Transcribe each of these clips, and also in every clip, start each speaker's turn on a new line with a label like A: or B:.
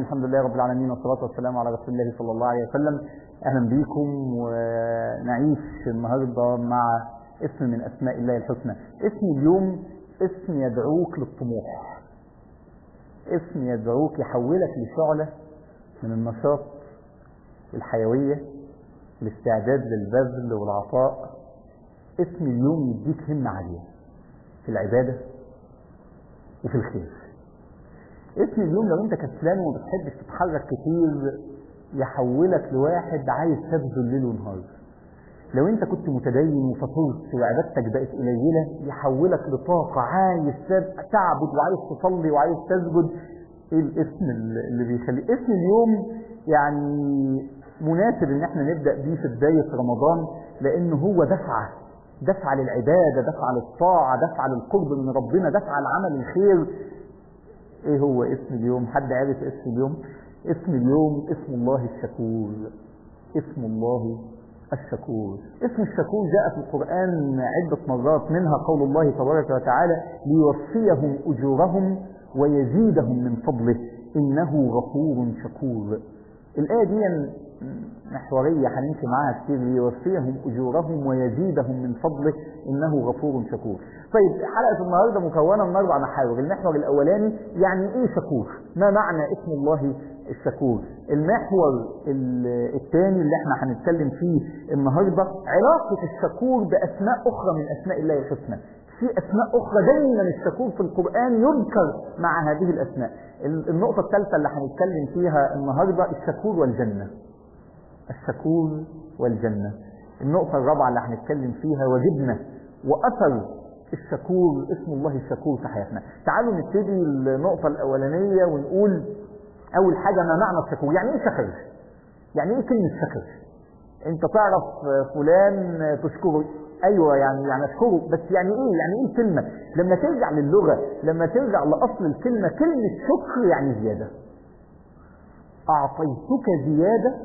A: الحمد لله رب العالمين والصلاة والسلام على رسول الله صلى الله عليه وسلم أهلا بكم ونعيش النهاردة مع اسم من أسماء الله الحسنى اسم اليوم اسم يدعوك للطموح اسم يدعوك يحولك لشعلة من النشاط الحيوية الاستعداد للبذل والعطاء اسم اليوم يديك همة عالية في العبادة وفي الخير اسم اليوم لو انت كسلان وما بتحبش تتحرك كتير يحولك لواحد عايز تبذل ليل ونهار لو انت كنت متدين وفطرت وعبادتك بقت قليله يحولك لطاقه عايز تعبد وعايز تصلي وعايز تسجد ايه الاسم اللي بيخلي اسم اليوم يعني مناسب ان احنا نبدا بيه في بدايه رمضان لان هو دفعه دفعه للعباده دفعه للطاعه دفعه للقرب من ربنا دفعه لعمل الخير ايه هو اسم اليوم حد عارف اسم اليوم اسم اليوم اسم الله الشكور اسم الله الشكور اسم الشكور جاء في القرآن عدة مرات منها قول الله تبارك وتعالى ليوفيهم أجورهم ويزيدهم من فضله إنه غفور شكور الآية دي محورية هنمشي معاها كتير ليوفيهم أجورهم ويزيدهم من فضله إنه غفور شكور طيب حلقة النهاردة مكونة من أربع محاور المحور الأولاني يعني إيه شكور ما معنى اسم الله الشكور المحور الثاني اللي احنا هنتكلم فيه النهاردة علاقة الشكور بأسماء أخرى من أسماء الله الحسنى في أسماء أخرى دايما الشكور في القرآن يذكر مع هذه الأسماء النقطة الثالثة اللي هنتكلم فيها النهاردة الشكور والجنة الشكور والجنة النقطة الرابعة اللي هنتكلم فيها واجبنا وأثر الشكور اسم الله الشكور في حياتنا تعالوا نبتدي النقطة الأولانية ونقول أول حاجة ما معنى الشكور يعني إيه شكر يعني إيه كلمة شكر أنت تعرف فلان تشكره أيوة يعني يعني أشكره بس يعني إيه يعني إيه الكلمة لما ترجع للغة لما ترجع لأصل الكلمة كلمة شكر يعني زيادة أعطيتك زيادة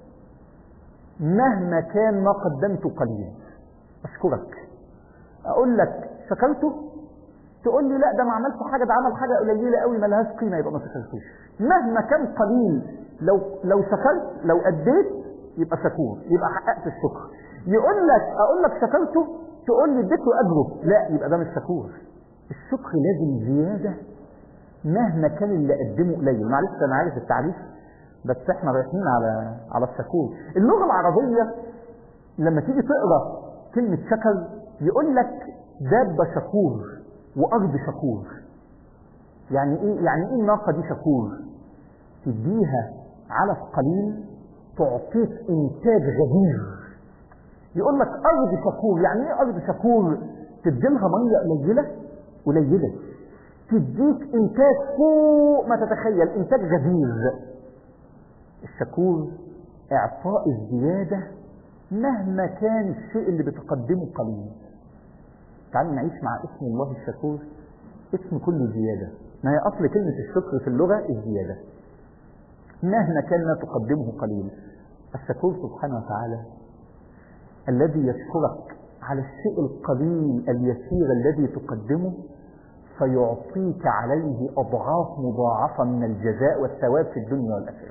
A: مهما كان ما قدمت قليل أشكرك أقول لك شكرته تقول لي لا ده ما عملش حاجة ده عمل حاجة قليلة قوي ما لهاش قيمة يبقى ما شكرتوش مهما كان قليل لو لو شكرت لو أديت يبقى شكور يبقى حققت الشكر يقول لك أقول لك شكرته تقول لي اديته أجره لا يبقى ده مش شكور الشكر لازم زيادة مهما كان اللي قدمه قليل معلش أنا عارف التعريف بس احنا رايحين على على الشكور اللغة العربية لما تيجي تقرا كلمة شكر يقول لك دابة شكور وأرض شكور يعني ايه يعني ايه الناقة دي شكور تديها علف قليل تعطيك انتاج غزير يقول لك ارض شكور يعني ايه ارض شكور تديلها ميه قليله قليله تديك انتاج فوق ما تتخيل انتاج غزير الشكور اعطاء الزياده مهما كان الشيء اللي بتقدمه قليل تعالوا نعيش مع اسم الله الشكور اسم كله زيادة ما هي أصل كلمة الشكر في اللغة الزيادة مهما كان ما تقدمه قليل الشكور سبحانه وتعالى الذي يشكرك على الشيء القليل اليسير الذي تقدمه فيعطيك عليه أضعاف مضاعفة من الجزاء والثواب في الدنيا والآخرة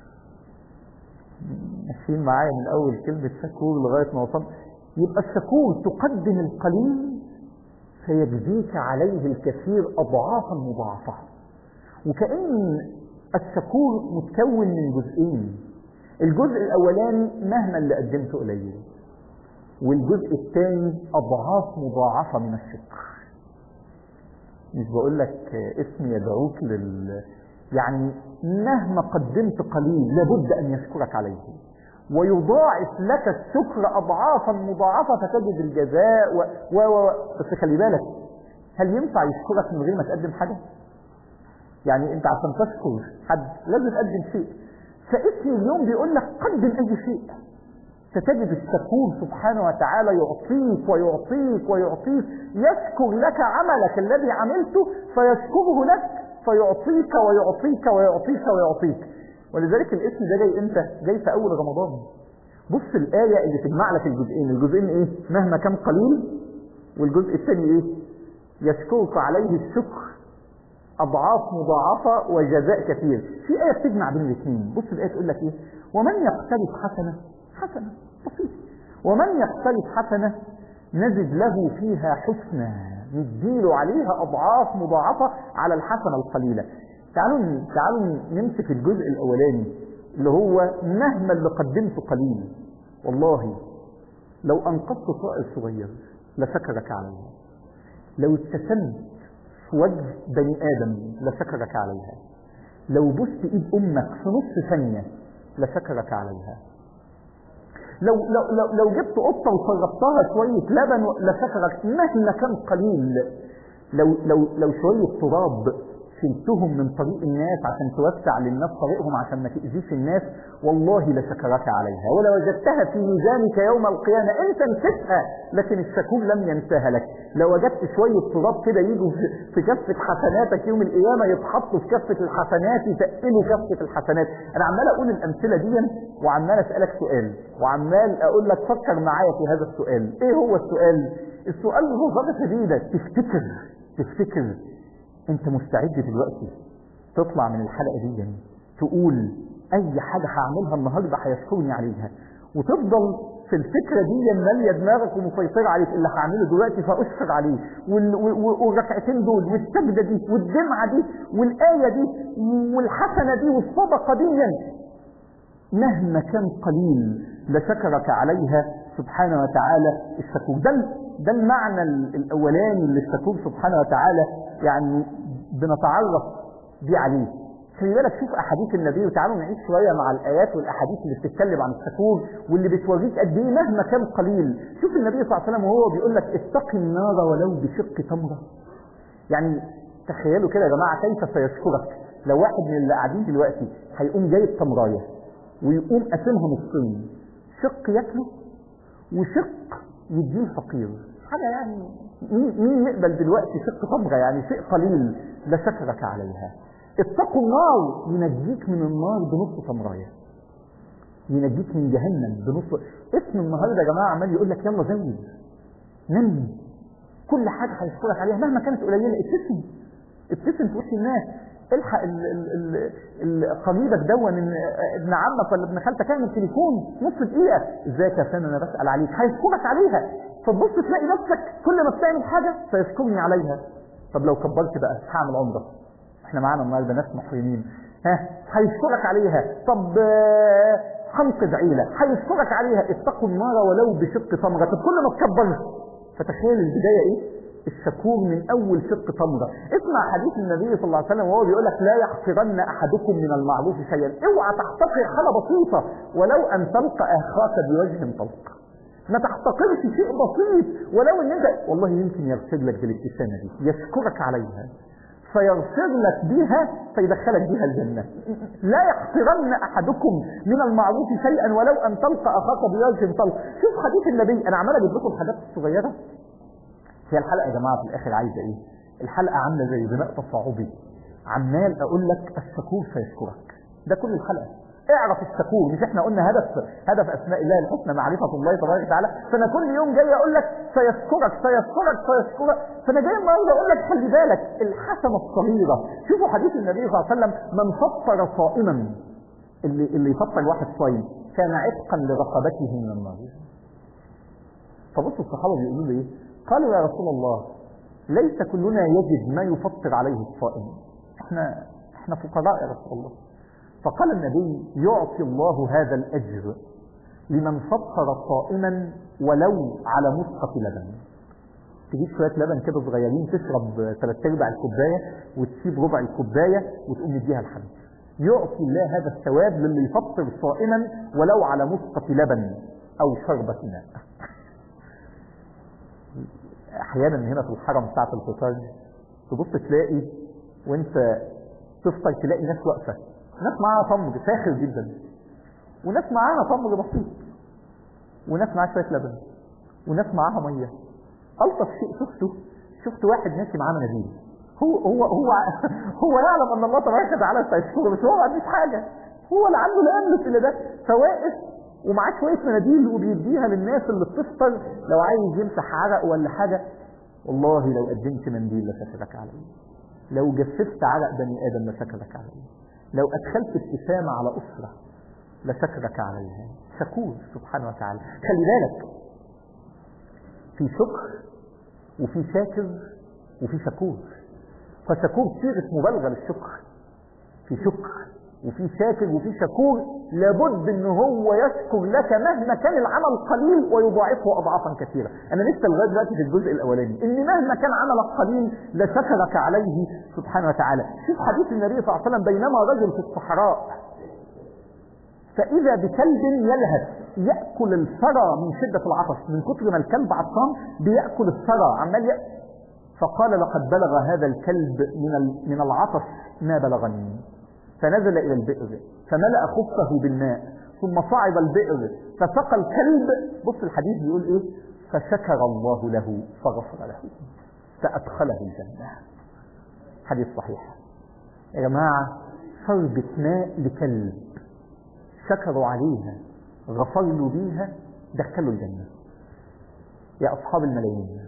A: ماشيين معايا من أول كلمة شكور لغاية ما وصلنا يبقى الشكور تقدم القليل فيجزيك عليه الكثير أضعافا مضاعفة وكأن الشكور متكون من جزئين الجزء الأولاني مهما اللي قدمته قليل والجزء الثاني أضعاف مضاعفة من الشكر مش بقول لك اسم يدعوك لل يعني مهما قدمت قليل لابد أن يشكرك عليه ويضاعف لك الشكر أضعافا مضاعفة فتجد الجزاء و... و... و... بس خلي بالك هل ينفع يشكرك من غير ما تقدم حاجة؟ يعني أنت عشان تشكر حد لازم تقدم شيء فاسم اليوم بيقول لك قدم أي شيء ستجد الشكور سبحانه وتعالى يعطيك ويعطيك ويعطيك يشكر لك عملك الذي عملته فيشكره لك فيعطيك ويعطيك ويعطيك ويعطيك ولذلك الاسم ده جاي امتى؟ جاي في اول رمضان. بص الايه اللي تجمع لك الجزئين، الجزئين ايه؟ مهما كان قليل والجزء الثاني ايه؟ يشكرك عليه الشكر أضعاف مضاعفة وجزاء كثير في آية بتجمع بين الاثنين بص الآية تقول لك إيه ومن يقترف حسنة حسنة بسيط ومن يقترف حسنة نزد له فيها حسنى نديله عليها أضعاف مضاعفة على الحسنة القليلة تعالوا تعالوا نمسك الجزء الأولاني اللي هو مهما اللي قدمته قليل والله لو أنقذت طائر صغير لشكرك عليها لو ابتسمت في وجه بني آدم لشكرك عليها لو بست إيد أمك في نص ثانية لشكرك عليها لو لو لو, لو جبت قطة وشربتها شوية لبن لشكرك مهما كان قليل لو لو لو شوية تراب شلتهم من طريق الناس عشان توسع للناس طريقهم عشان ما تأذيش الناس والله لشكرك عليها ولو وجدتها في ميزانك يوم القيامة انت نسيتها لكن الشكور لم ينساها لك لو وجدت شوية تراب كده يجوا في كفة حسناتك يوم القيامة يتحطوا في كفة الحسنات يتقلوا كفة الحسنات انا عمال اقول الامثلة دي وعمال اسألك سؤال وعمال اقول لك فكر معايا في هذا السؤال ايه هو السؤال السؤال ببساطة شديدة تفتكر تفتكر انت مستعد دلوقتي تطلع من الحلقة دي تقول اي حاجة هعملها النهاردة هيشكرني عليها وتفضل في الفكرة دي مالية دماغك ومسيطرة عليك اللي هعمله دلوقتي فاشكر عليه والركعتين دول والسجدة دي والدمعة دي والآية دي والحسنة دي والصدقة دي مهما كان قليل لشكرك عليها سبحانه وتعالى الشكور ده ده المعنى الاولاني اللي الشكور سبحانه وتعالى يعني بنتعرف بيه عليه خلي بالك شوف احاديث النبي وتعالوا نعيش شويه مع الايات والاحاديث اللي بتتكلم عن الشكور واللي بتوريك قد ايه مهما كان قليل شوف النبي صلى الله عليه وسلم وهو بيقول لك اتق النار ولو بشق تمره يعني تخيلوا كده يا جماعه كيف سيشكرك لو واحد من اللي قاعدين دلوقتي هيقوم جايب تمرايه ويقوم قاسمها نصين شق ياكله وشق يديه فقير حاجه يعني مين مين يقبل دلوقتي شق تمره يعني شيء قليل لا شكرك عليها اتقوا النار ينجيك من النار بنص تمرايه ينجيك من جهنم بنص اسم النهارده يا جماعه عمال يقول لك يلا زود نمي كل حاجه هيشكرك عليها مهما كانت قليله ابتسم ابتسم في وش الناس الحق ال ال ال قريبك دون ان ابن عمك ولا ابن خالتك يعمل تليفون نص دقيقه ازيك يا فندم انا بسال عليك هيشكرك عليها فتبص تلاقي نفسك كل ما بتعمل حاجه سيشكرني عليها طب لو كبرت بقى هعمل عمره احنا معانا النهارده ناس محرمين ها هيشكرك عليها طب هنقذ عيله هيشكرك عليها اتقوا النار ولو بشق تمره طب كل ما تكبر فتخيل البدايه ايه الشكور من اول شق تمره اسمع حديث النبي صلى الله عليه وسلم وهو بيقول لك لا يحقرن احدكم من المعروف شيئا اوعى تحتقر حاجه بسيطه ولو ان تلقى اخاك بوجه طلق ما تحتقرش شيء بسيط ولو ان انت والله يمكن يغفر لك بالابتسامه دي يشكرك عليها فيغفر لك بها فيدخلك بها الجنة لا يحقرن أحدكم من المعروف شيئا ولو أن تلقى أخاك بوجه طلق شوف حديث النبي أنا عمال أجيب لكم الحاجات الصغيرة هي الحلقة يا جماعة في الآخر عايزة إيه الحلقة عاملة زي بناء تصاعدي عمال أقول لك الشكور سيشكرك ده كل الحلقة اعرف الشكور مش احنا قلنا هدف هدف اسماء الله الحسنى معرفة الله تبارك وتعالى فانا كل يوم جاي اقول لك سيشكرك سيشكرك سيشكرك فانا جاي النهارده اقول لك خلي بالك الحسنة الصغيرة شوفوا حديث النبي صلى الله عليه وسلم من فطر صائما اللي اللي يفطر واحد صايم كان عتقا لرقبته من النار فبصوا الصحابة بيقولوا له ايه قالوا يا رسول الله ليس كلنا يجد ما يفطر عليه الصائم احنا احنا فقراء يا رسول الله فقال النبي يعطي الله هذا الأجر لمن فطر صائما ولو على مسقة لبن تجيب شوية لبن كده صغيرين تشرب ثلاث ارباع الكوباية وتسيب ربع الكوباية وتقوم مديها لحد يعطي الله هذا الثواب للي يفطر صائما ولو على مسقة لبن أو شربة ماء أحيانا هنا في الحرم ساعة الفطار تبص تلاقي وانت تفطر تلاقي ناس واقفة ناس معاها تمر فاخر جدا وناس معاها تمر بسيط وناس معاها شويه لبن وناس معاها ميه الطف شيء شفته شفت واحد ماشي معاه مناديل هو هو هو هو يعلم ان الله تبارك وتعالى سيشكره بس هو ما عندوش حاجه هو اللي عنده لا يملك الا ده فواقف ومعاه شويه مناديل وبيديها للناس اللي بتفطر لو عايز يمسح عرق ولا حاجه والله لو قدمت منديل لشكرك عليه لو جففت عرق بني آدم لشكرك عليه لو أدخلت ابتسامة على أسرة لشكرك عليها شكور سبحانه وتعالى خلي بالك في شكر وفي شاكر وفي شكور فشكور صيغة مبالغة للشكر في شكر وفي شاكر وفي شكور لابد ان هو يشكر لك مهما كان العمل قليل ويضاعفه اضعافا كثيره انا لسه لغايه دلوقتي في الجزء الاولاني ان مهما كان عملك قليل لشكرك عليه سبحانه وتعالى شوف حديث النبي صلى الله عليه وسلم بينما رجل في الصحراء فاذا بكلب يلهث ياكل الثرى من شده العطش من كتر ما الكلب عطشان بياكل الثرى عمال يأكل فقال لقد بلغ هذا الكلب من من العطش ما بلغني فنزل إلى البئر فملأ خفه بالماء ثم صعد البئر فسقى الكلب بص الحديث بيقول ايه فشكر الله له فغفر له فأدخله الجنة حديث صحيح يا جماعة شربة ماء لكلب شكروا عليها غفر له بيها دخلوا الجنة يا أصحاب الملايين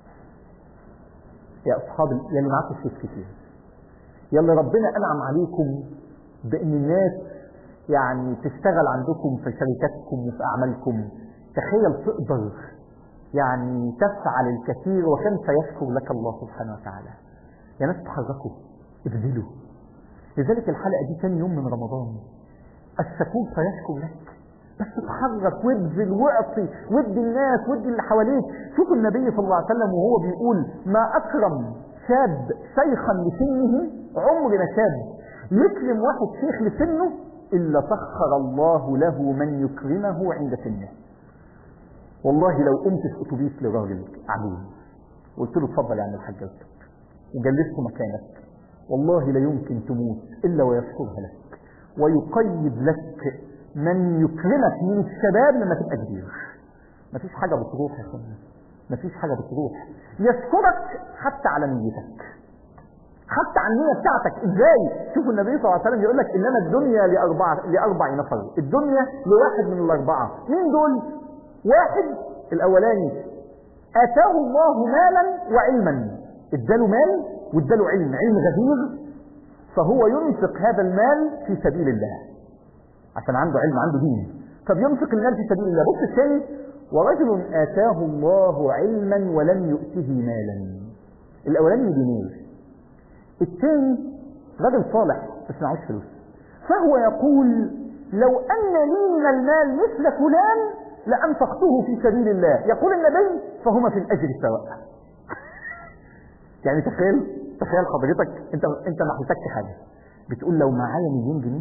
A: يا أصحاب يا اللي معاكم فلوس كتير يا اللي ربنا أنعم عليكم بأن الناس يعني تشتغل عندكم في شركاتكم وفي أعمالكم تخيل تقدر يعني تفعل الكثير وكم سيشكر لك الله سبحانه وتعالى يا ناس تحركوا ابذلوا لذلك الحلقة دي ثاني يوم من رمضان الشكور سيشكر لك بس اتحرك وابذل واعطي وادي الناس وادي اللي حواليك شوف النبي صلى الله عليه وسلم وهو بيقول ما اكرم شاب شيخا لسنه عمر ما شاب يكرم واحد شيخ لسنه الا سخر الله له من يكرمه عند سنه والله لو قمت في اتوبيس لراجل عجوز قلت له اتفضل يا عم الحاج وجلسته مكانك والله لا يمكن تموت الا ويشكرها لك ويقيد لك من يكرمك من الشباب لما تبقى كبير مفيش حاجة بتروح يا اخوانا مفيش حاجة بتروح يشكرك حتى على نيتك حتى على النية بتاعتك ازاي شوفوا النبي صلى الله عليه وسلم يقول لك انما الدنيا لأربعة لأربع نفر الدنيا لواحد من الأربعة مين دول واحد الأولاني آتاه الله مالا وعلما اداله مال واداله علم علم غزير فهو ينفق هذا المال في سبيل الله عشان عنده علم عنده دين فبينفق المال في سبيل الله بص الثاني ورجل آتاه الله علما ولم يؤته مالا الأولاني دينير الثاني رجل صالح بس معهوش فلوس فهو يقول لو أن لي من المال مثل فلان لأنفقته في سبيل الله يقول النبي فهما في الأجر سواء يعني تخيل تخيل حضرتك انت انت ما حسكت حاجه بتقول لو معايا مليون جنيه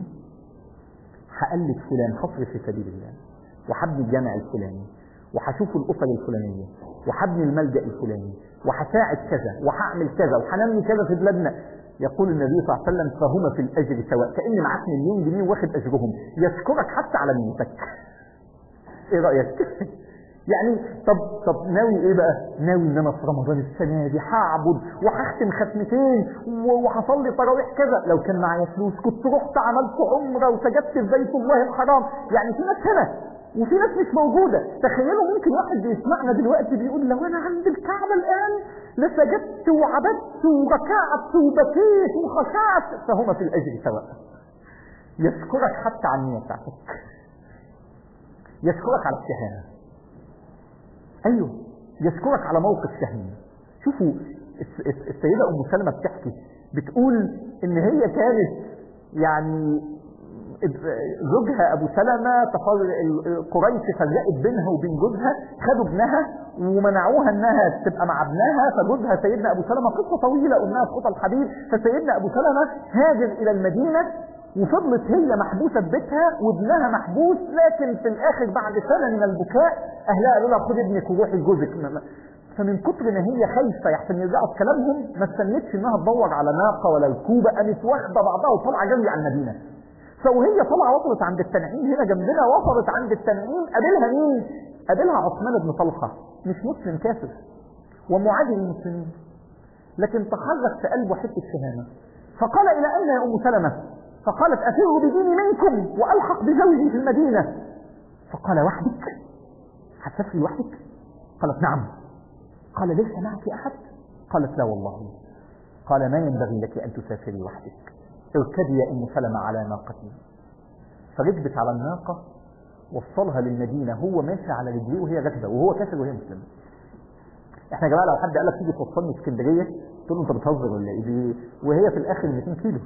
A: هقلد فلان حصر في سبيل الله وحبني الجامع الفلاني وهشوف الاسر الفلانيه وحبني الملجا الفلاني وهساعد كذا وهعمل كذا وهنمي كذا في بلادنا يقول النبي صلى الله عليه وسلم فهما في الاجر سواء كان معاك مليون جنيه واخد اجرهم يشكرك حتى على نيتك ايه رايك يعني طب طب ناوي ايه بقى ناوي ان انا في رمضان السنه دي هعبد وهختم ختمتين وهصلي تراويح كذا لو كان معايا فلوس كنت رحت عملت عمره وسجدت في بيت الله الحرام يعني في ناس هنا وفي ناس مش موجودة تخيلوا ممكن واحد بيسمعنا دلوقتي بيقول لو انا عند الكعبة الان لسجدت وعبدت وركعت وبكيت وخشعت فهما في الاجر سواء يشكرك حتى على النية بتاعتك يشكرك على الشهامة ايوه يشكرك على موقف شهيد شوفوا السيدة ام سلمة بتحكي بتقول ان هي كانت يعني زوجها ابو سلمة قريش فرقت بينها وبين جوزها خدوا ابنها ومنعوها انها تبقى مع ابنها فجوزها سيدنا ابو سلمة قصة طويلة قلناها في خطى الحبيب فسيدنا ابو سلمة هاجر الى المدينة وفضلت هي محبوسة في بيتها وابنها محبوس لكن في الاخر بعد سنة من البكاء اهلها قالوا لها خد ابنك وروحي لجوزك فمن كتر ما هي خايفة يحسن يرجعوا في كلامهم ما استنتش انها تدور على ناقة ولا الكوبة قامت واخدة بعضها وطالعة جري على المدينة فوهي طالعة وصلت عند التنعيم هنا جنبنا وصلت عند التنعيم قابلها مين؟ قابلها عثمان بن طلحة مش مسلم كافر ومعادي للمسلمين لكن تحرك في قلبه حتة شهامة فقال إلى أين يا أم سلمة؟ فقالت أفر بديني منكم وألحق بزوجي في المدينة فقال وحدك هتسافري لوحدك قالت نعم قال ليس معك أحد قالت لا والله قال ما ينبغي لك أن تسافري وحدك اركبي يا أم سلمة على ناقتي فركبت على الناقة وصلها للمدينة هو ماشي على رجليه وهي راكبة وهو كافر وهي مسلمة احنا يا جماعة لو حد قال لك تيجي توصلني اسكندرية تقول له انت بتهزر ولا ايه دي وهي في الاخر 200 كيلو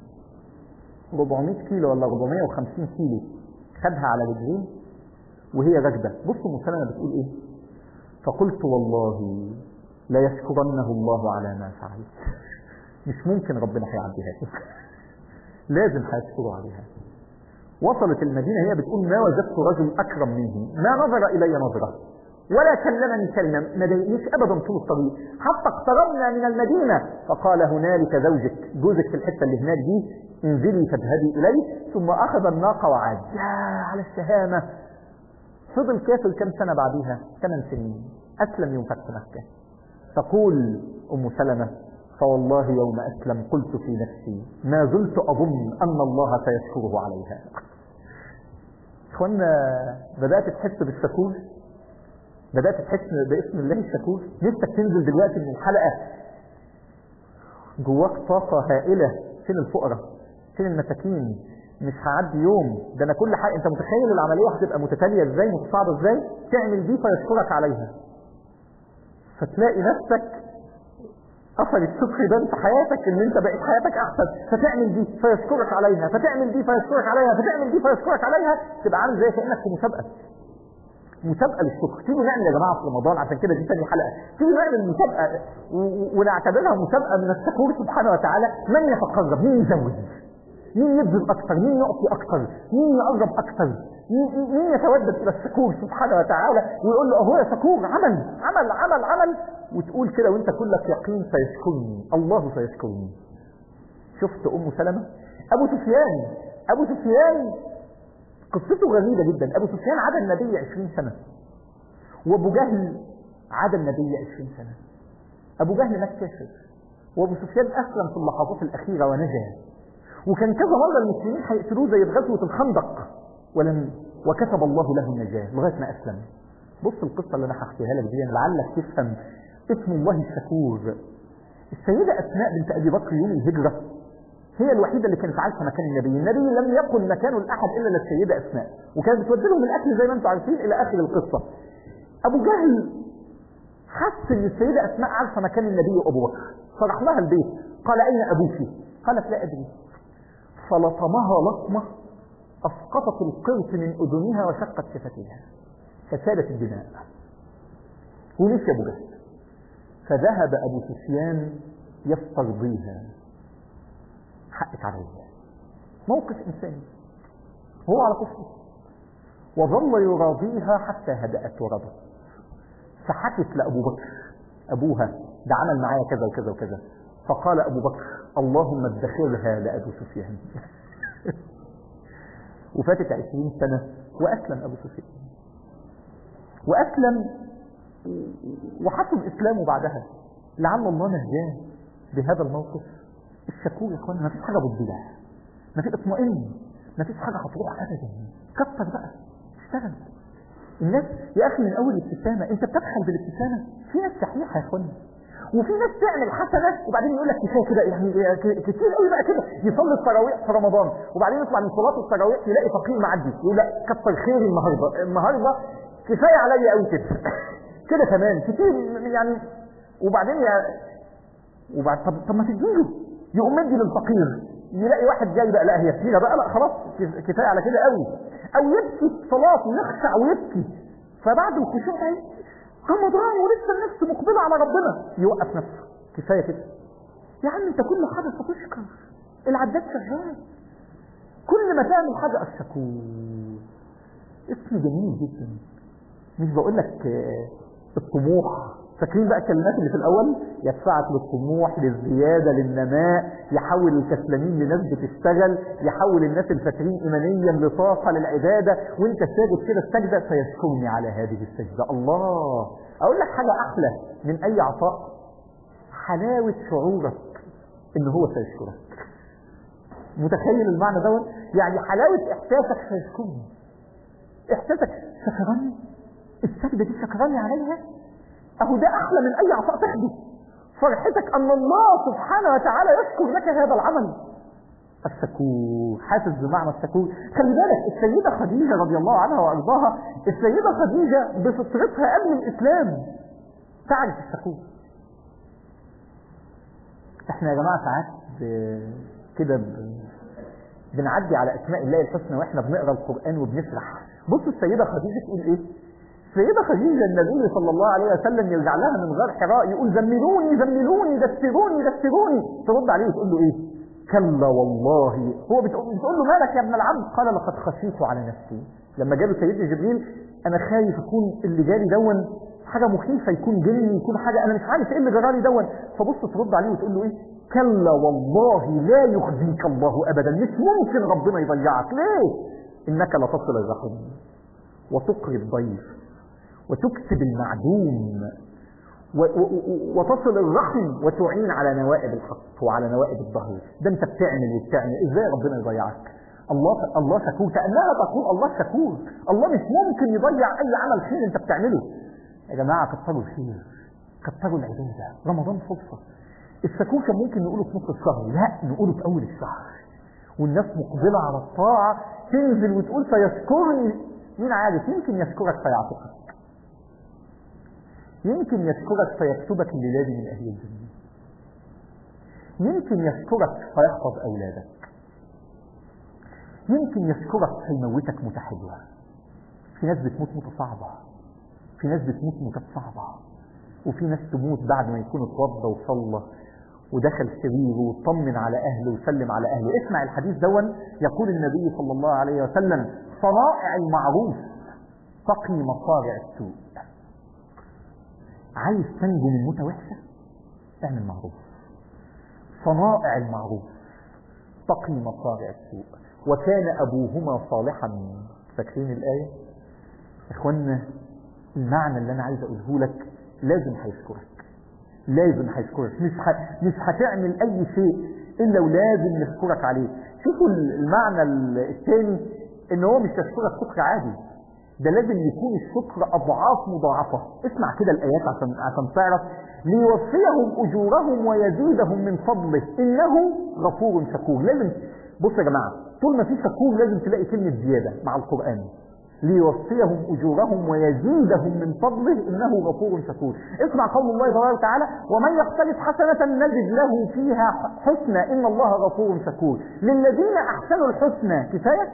A: 400 كيلو ولا 450 كيلو خدها على رجليه وهي راكبة بصوا ام سلمة بتقول ايه فقلت والله لا يشكرنه الله على ما فعلت مش ممكن ربنا هيعديها لازم هيشكره عليها وصلت المدينة هي بتقول ما وجدت رجل أكرم منه ما نظر إلي نظرة ولا كلمني كلمة ما ضايقنيش أبدا طول الطريق حتى اقتربنا من المدينة فقال هنالك زوجك جوزك في الحتة اللي هناك دي انزلي فاذهبي إليه ثم أخذ الناقة وعاد يا على الشهامة فضل كافر كم سنة بعديها ثمان سنين أسلم يوم فتح مكة تقول أم سلمة فوالله يوم أسلم قلت في نفسي ما زلت أظن أن الله سيشكره عليها إخوانا بدأت تحس بالشكور بدأت تحس باسم الله الشكور نفسك تنزل دلوقتي من الحلقة جواك طاقة هائلة فين الفقراء فين المساكين مش هعدي يوم ده انا كل حاجة انت متخيل العملية هتبقى متتالية ازاي متصاعدة ازاي تعمل دي فيشكرك عليها فتلاقي نفسك اثر الشكر ده في حياتك ان انت بقيت حياتك احسن فتعمل دي فيشكرك عليها فتعمل دي فيشكرك عليها فتعمل دي فيشكرك عليها تبقى عامل زي كانك في مسابقه مسابقه للشكر تيجوا نعمل يا جماعه في رمضان عشان كده دي ثاني حلقه تيجوا نعمل مسابقه ونعتبرها مسابقه من الشكور سبحانه وتعالى من يتقرب مين يزود مين يبذل اكثر مين يعطي اكثر مين يقرب اكثر مين يتودد الى الشكور سبحانه وتعالى ويقول له اهو يا شكور عمل عمل عمل عمل وتقول كده وانت كلك يقين سيشكرني الله سيشكرني شفت ام سلمة ابو سفيان ابو سفيان قصته غريبة جدا ابو سفيان عاد النبي 20 سنة وابو جهل عاد النبي 20 سنة ابو جهل مات كافر وابو سفيان اسلم في اللحظات الاخيرة ونجا وكان كذا مرة المسلمين هيقتلوه زي في غزوة الخندق ولم وكتب الله له النجاة لغاية ما أسلم بص القصة اللي أنا هحكيها لك دي لعلك تفهم اسم الله الشكور السيدة أسماء بنت أبي بكر يوم الهجرة هي الوحيدة اللي كانت عايشة مكان النبي النبي لم يقل مكانه لأحد إلا للسيدة أسماء وكانت بتودي لهم الأكل زي ما أنتم عارفين إلى آخر القصة أبو جهل حس إن السيدة أسماء عارفة مكان النبي وأبو بكر فراح لها البيت قال أين أبوك قالت لا أدري فلطمها لطمة أسقطت القرط من أذنها وشقت شفتيها فسالت الدماء ونسي أبو جهل فذهب أبو سفيان يسترضيها حقك عليها موقف إنساني هو على كفره وظل يراضيها حتى هدأت ورضت فحكت لأبو بكر أبوها ده عمل معايا كذا وكذا وكذا فقال أبو بكر اللهم ادخرها لأبو سفيان وفاتت عشرين سنة وأسلم أبو سفيان وأسلم وحسب إسلامه بعدها لعل الله نجاه بهذا الموقف الشكور يا اخوانا ما فيش حاجة بتضيع ما فيش اطمئن ما فيش حاجة هتروح أبدا كتر بقى اشتغل الناس يا أخي من أول ابتسامة أنت بتبخل بالابتسامة في ناس شحيحة يا اخوانا وفي ناس تعمل حسنة وبعدين يقول لك كفايه كده يعني كتير قوي بقى كده يصلي التراويح في رمضان وبعدين يطلع من صلاه التراويح يلاقي فقير معدي يقول لا كتر خيري النهارده النهارده كفايه عليا قوي كده كده تمام كتير يعني وبعدين يا وبعد طب طب ما تديله يقوم مدي للفقير يلاقي واحد جاي بقى لا هي كتيره بقى لا خلاص كفايه على كده قوي او يبكي في صلاه ويخشع ويبكي فبعد الخشوع رمضان ولسه النفس مقبلة على ربنا يوقف نفسه كفاية كده يا عم انت كل حاجة ستشكر العداد شغال كل ما تعمل حاجة الشكور اسم جميل جدا مش بقول لك الطموح فاكرين بقى الكلمات اللي في الاول يدفعك للطموح للزياده للنماء يحول الكسلانين لناس بتشتغل يحول الناس الفاكرين ايمانيا لطاقه للعباده وانت ساجد كده السجده فيشكرني على هذه السجده الله اقول لك حاجه احلى من اي عطاء حلاوه شعورك ان هو سيشكرك متخيل المعنى دوت يعني حلاوه احساسك سيشكرني احساسك شكرني السجده دي شكرني عليها اهو ده احلى من اي عطاء تاخده فرحتك أن الله سبحانه وتعالى يشكر لك هذا العمل الشكور حاسس بمعنى الشكور خلي بالك السيدة خديجة رضي الله عنها وأرضاها السيدة خديجة بفطرتها قبل الإسلام تعرف الشكور احنا يا جماعة ساعات كده بنعدي على أسماء الله الحسنى واحنا بنقرأ القرآن وبنسرح بصوا السيدة خديجة تقول ايه السيدة خديجة النبي صلى الله عليه وسلم يرجع لها من غار حراء يقول زملوني زملوني دسروني دسروني ترد عليه وتقول له ايه كلا والله هو بتقول, بتقول له مالك يا ابن العبد قال لقد خشيت على نفسي لما جاله سيدنا جبريل انا خايف يكون اللي جالي دون حاجة مخيفة يكون جني يكون حاجة انا مش عارف ايه اللي جرالي دون فبص ترد عليه وتقول له ايه كلا والله لا يخزيك الله ابدا مش ممكن ربنا يضيعك ليه انك لتصل الرحم وتقري الضيف وتكسب المعدوم وتصل الرحم وتعين على نوائب الحق وعلى نوائب الظهر ده انت بتعمل وبتعمل ازاي ربنا يضيعك الله الله شكور كانها تقول الله شكور الله مش ممكن يضيع اي عمل خير انت بتعمله يا جماعه كتروا الخير كتروا العباده رمضان فرصه الشكور كان ممكن نقوله في نص الشهر لا نقوله في اول الشهر والناس مقبله على الطاعه تنزل وتقول فيشكرني مين عارف يمكن يشكرك فيعتقك يمكن يشكرك فيكتبك الليلة من أهل الجنة يمكن يشكرك فيحفظ أولادك يمكن يشكرك فيموتك موتة حلوة في ناس بتموت موتة صعبة في ناس بتموت موتة صعبة وفي ناس تموت بعد ما يكون اتوضى وصلى ودخل سريره وطمن على أهله وسلم على أهله اسمع الحديث دون يقول النبي صلى الله عليه وسلم صنائع المعروف تقي مصارع السوء عايز تنجو من موتة وحشة اعمل معروف صنائع المعروف تقي مصارع السوء وكان أبوهما صالحا فاكرين الآية إخوانا المعنى اللي أنا عايز أقوله لك لازم هيشكرك لازم هيشكرك مش ح... مش هتعمل أي شيء إلا ولازم يشكرك عليه شوفوا المعنى الثاني إن هو مش يشكرك شكر عادي ده لازم يكون الشكر أضعاف مضاعفة اسمع كده الآيات عشان, عشان تعرف ليوفيهم أجورهم ويزيدهم من فضله إنه غفور شكور لازم بص يا جماعة طول ما في شكور لازم تلاقي كلمة زيادة مع القرآن ليوفيهم أجورهم ويزيدهم من فضله إنه غفور شكور اسمع قول الله تبارك وتعالى ومن يقترف حسنة نجد له فيها حسنى إن الله غفور شكور للذين أحسنوا الحسنى كفاية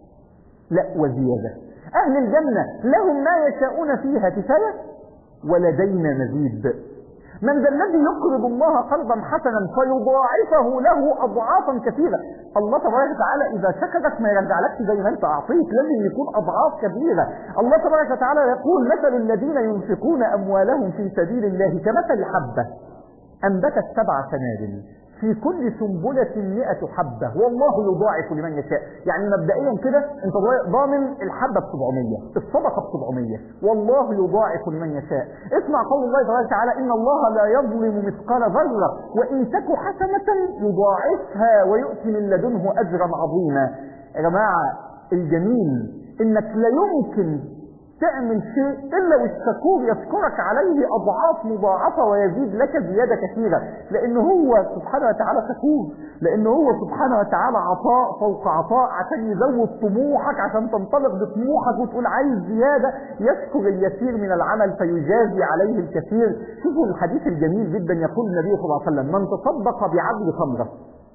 A: لا وزيادة أهل الجنة لهم ما يشاءون فيها كفاية ولدينا مزيد من ذا الذي يقرض الله قرضا حسنا فيضاعفه له أضعافا كثيرة الله تبارك وتعالى إذا شكرك ما يرجعلكش زي ما أنت أعطيت لازم يكون أضعاف كبيرة الله تبارك وتعالى يقول مثل الذين ينفقون أموالهم في سبيل الله كمثل حبة أنبتت سبع سنابل في كل سنبلة مئة حبة والله يضاعف لمن يشاء يعني مبدئيا كده انت ضامن الحبة ب 700 الصدقة ب 700 والله يضاعف لمن يشاء اسمع قول الله تبارك وتعالى ان الله لا يظلم مثقال ذرة وان تك حسنة يضاعفها ويؤتي من لدنه اجرا عظيما يا جماعة الجميل انك لا يمكن تعمل شيء إلا والشكور يشكرك عليه أضعاف مضاعفة ويزيد لك زيادة كثيرة لأن هو سبحانه وتعالى شكور لأن هو سبحانه وتعالى عطاء فوق عطاء عشان يزود طموحك عشان تنطلق بطموحك وتقول عايز زيادة يشكر اليسير من العمل فيجازي عليه الكثير شوفوا الحديث الجميل جدا يقول النبي صلى الله عليه وسلم من تصدق بعدل تمرة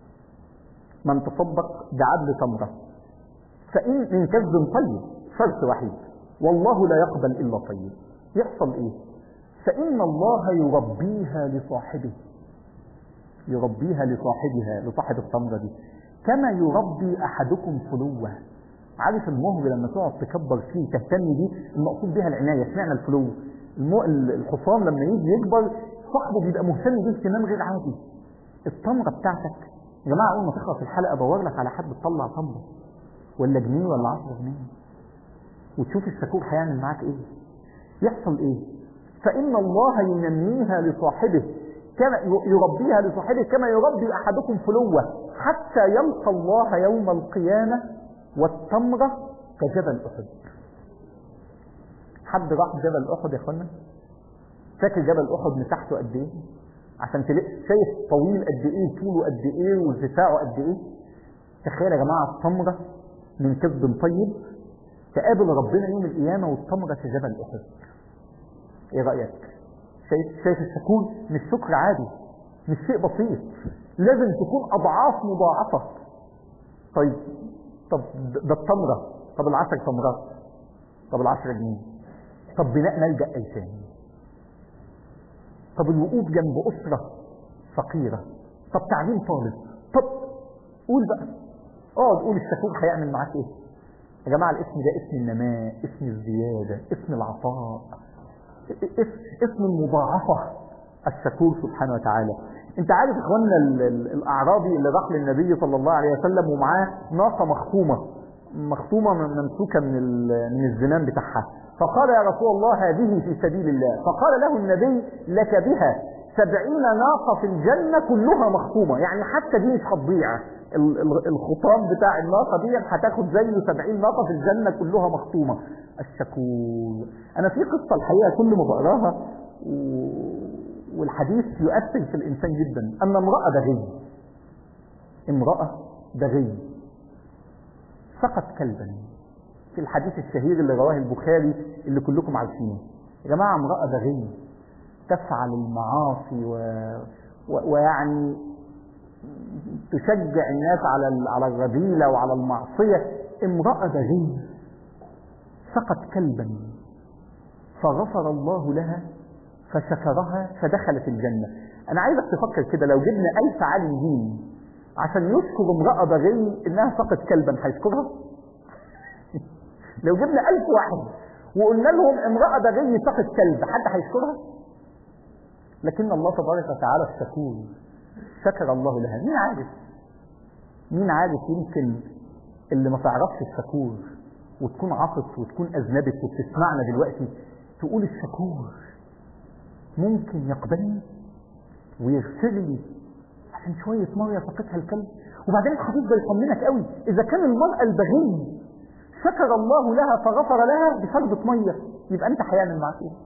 A: من تصدق بعدل تمرة فإن من كذب طيب شرط وحيد والله لا يقبل إلا طيب يحصل إيه فإن الله يربيها لصاحبه يربيها لصاحبها لصاحب التمرة دي كما يربي أحدكم فلوة عارف المهر لما تقعد تكبر فيه تهتم بيه المقصود بها العناية سمعنا الفلو المو... الحصان لما يجي يكبر صاحبه بيبقى مهتم بيه اهتمام غير عادي التمرة بتاعتك يا جماعة أول ما تخلص الحلقة دور لك على حد تطلع تمرة ولا جنيه ولا 10 جنيه وتشوف الشكور هيعمل معاك ايه يحصل ايه فإن الله ينميها لصاحبه كما يربيها لصاحبه كما يربي أحدكم فلوة حتى يلقى الله يوم القيامة والتمرة كجبل أحد حد راح جبل أحد يا اخوانا فاكر جبل أحد مساحته قد ايه عشان تلاقي شايف طويل قد ايه طوله قد ايه وارتفاعه قد ايه تخيل يا جماعه التمره من كذب طيب تقابل ربنا يوم القيامه والتمره في جبل احد ايه رايك شايف شايف الشكور مش شكر عادي مش شيء بسيط لازم تكون اضعاف مضاعفه طيب طب ده التمره طب العشر تمرات طب العشرة جنيه طب بناء ملجأ أيتام طب الوقوف جنب أسرة فقيرة طب تعليم طالب طب قول بقى اقعد قول الشكور هيعمل معاك ايه يا جماعة الاسم ده اسم النماء اسم الزيادة اسم العطاء اسم المضاعفة الشكور سبحانه وتعالى انت عارف اخواننا الاعرابي اللي راح للنبي صلى الله عليه وسلم ومعاه ناقة مخطومة مخطومة ممسوكة من من الزمام بتاعها فقال يا رسول الله هذه في سبيل الله فقال له النبي لك بها سبعين ناقة في الجنة كلها مخطومة يعني حتى دي مش هتضيع الخطام بتاع الناقة دي هتاخد زيه سبعين ناقة في الجنة كلها مخطومة الشكور أنا في قصة الحقيقة كل ما بقراها والحديث يؤثر في الإنسان جدا أن امرأة بغي امرأة بغي سقط كلبا في الحديث الشهير اللي رواه البخاري اللي كلكم عارفينه يا جماعة امرأة بغي تفعل المعاصي و... و... ويعني تشجع الناس على على الرذيلة وعلى المعصية امرأة بغي سقط كلبا فغفر الله لها فشكرها فدخلت الجنة أنا عايزك تفكر كده لو جبنا ألف عالم دين عشان يشكر امرأة بغي إنها سقط كلبا هيشكرها؟ لو جبنا ألف واحد وقلنا لهم امرأة بغي سقط كلب حد هيشكرها؟ لكن الله تبارك وتعالى الشكور شكر الله لها مين عارف مين عارف يمكن اللي ما تعرفش الشكور وتكون عطت وتكون أذنبت وبتسمعنا دلوقتي تقول الشكور ممكن يقبلني ويغفر لي عشان شوية مية سقطها الكلب وبعدين الحديث ده يطمنك قوي إذا كان المرأة البغي شكر الله لها فغفر لها بشربة مية يبقى أنت هيعمل معاك إيه؟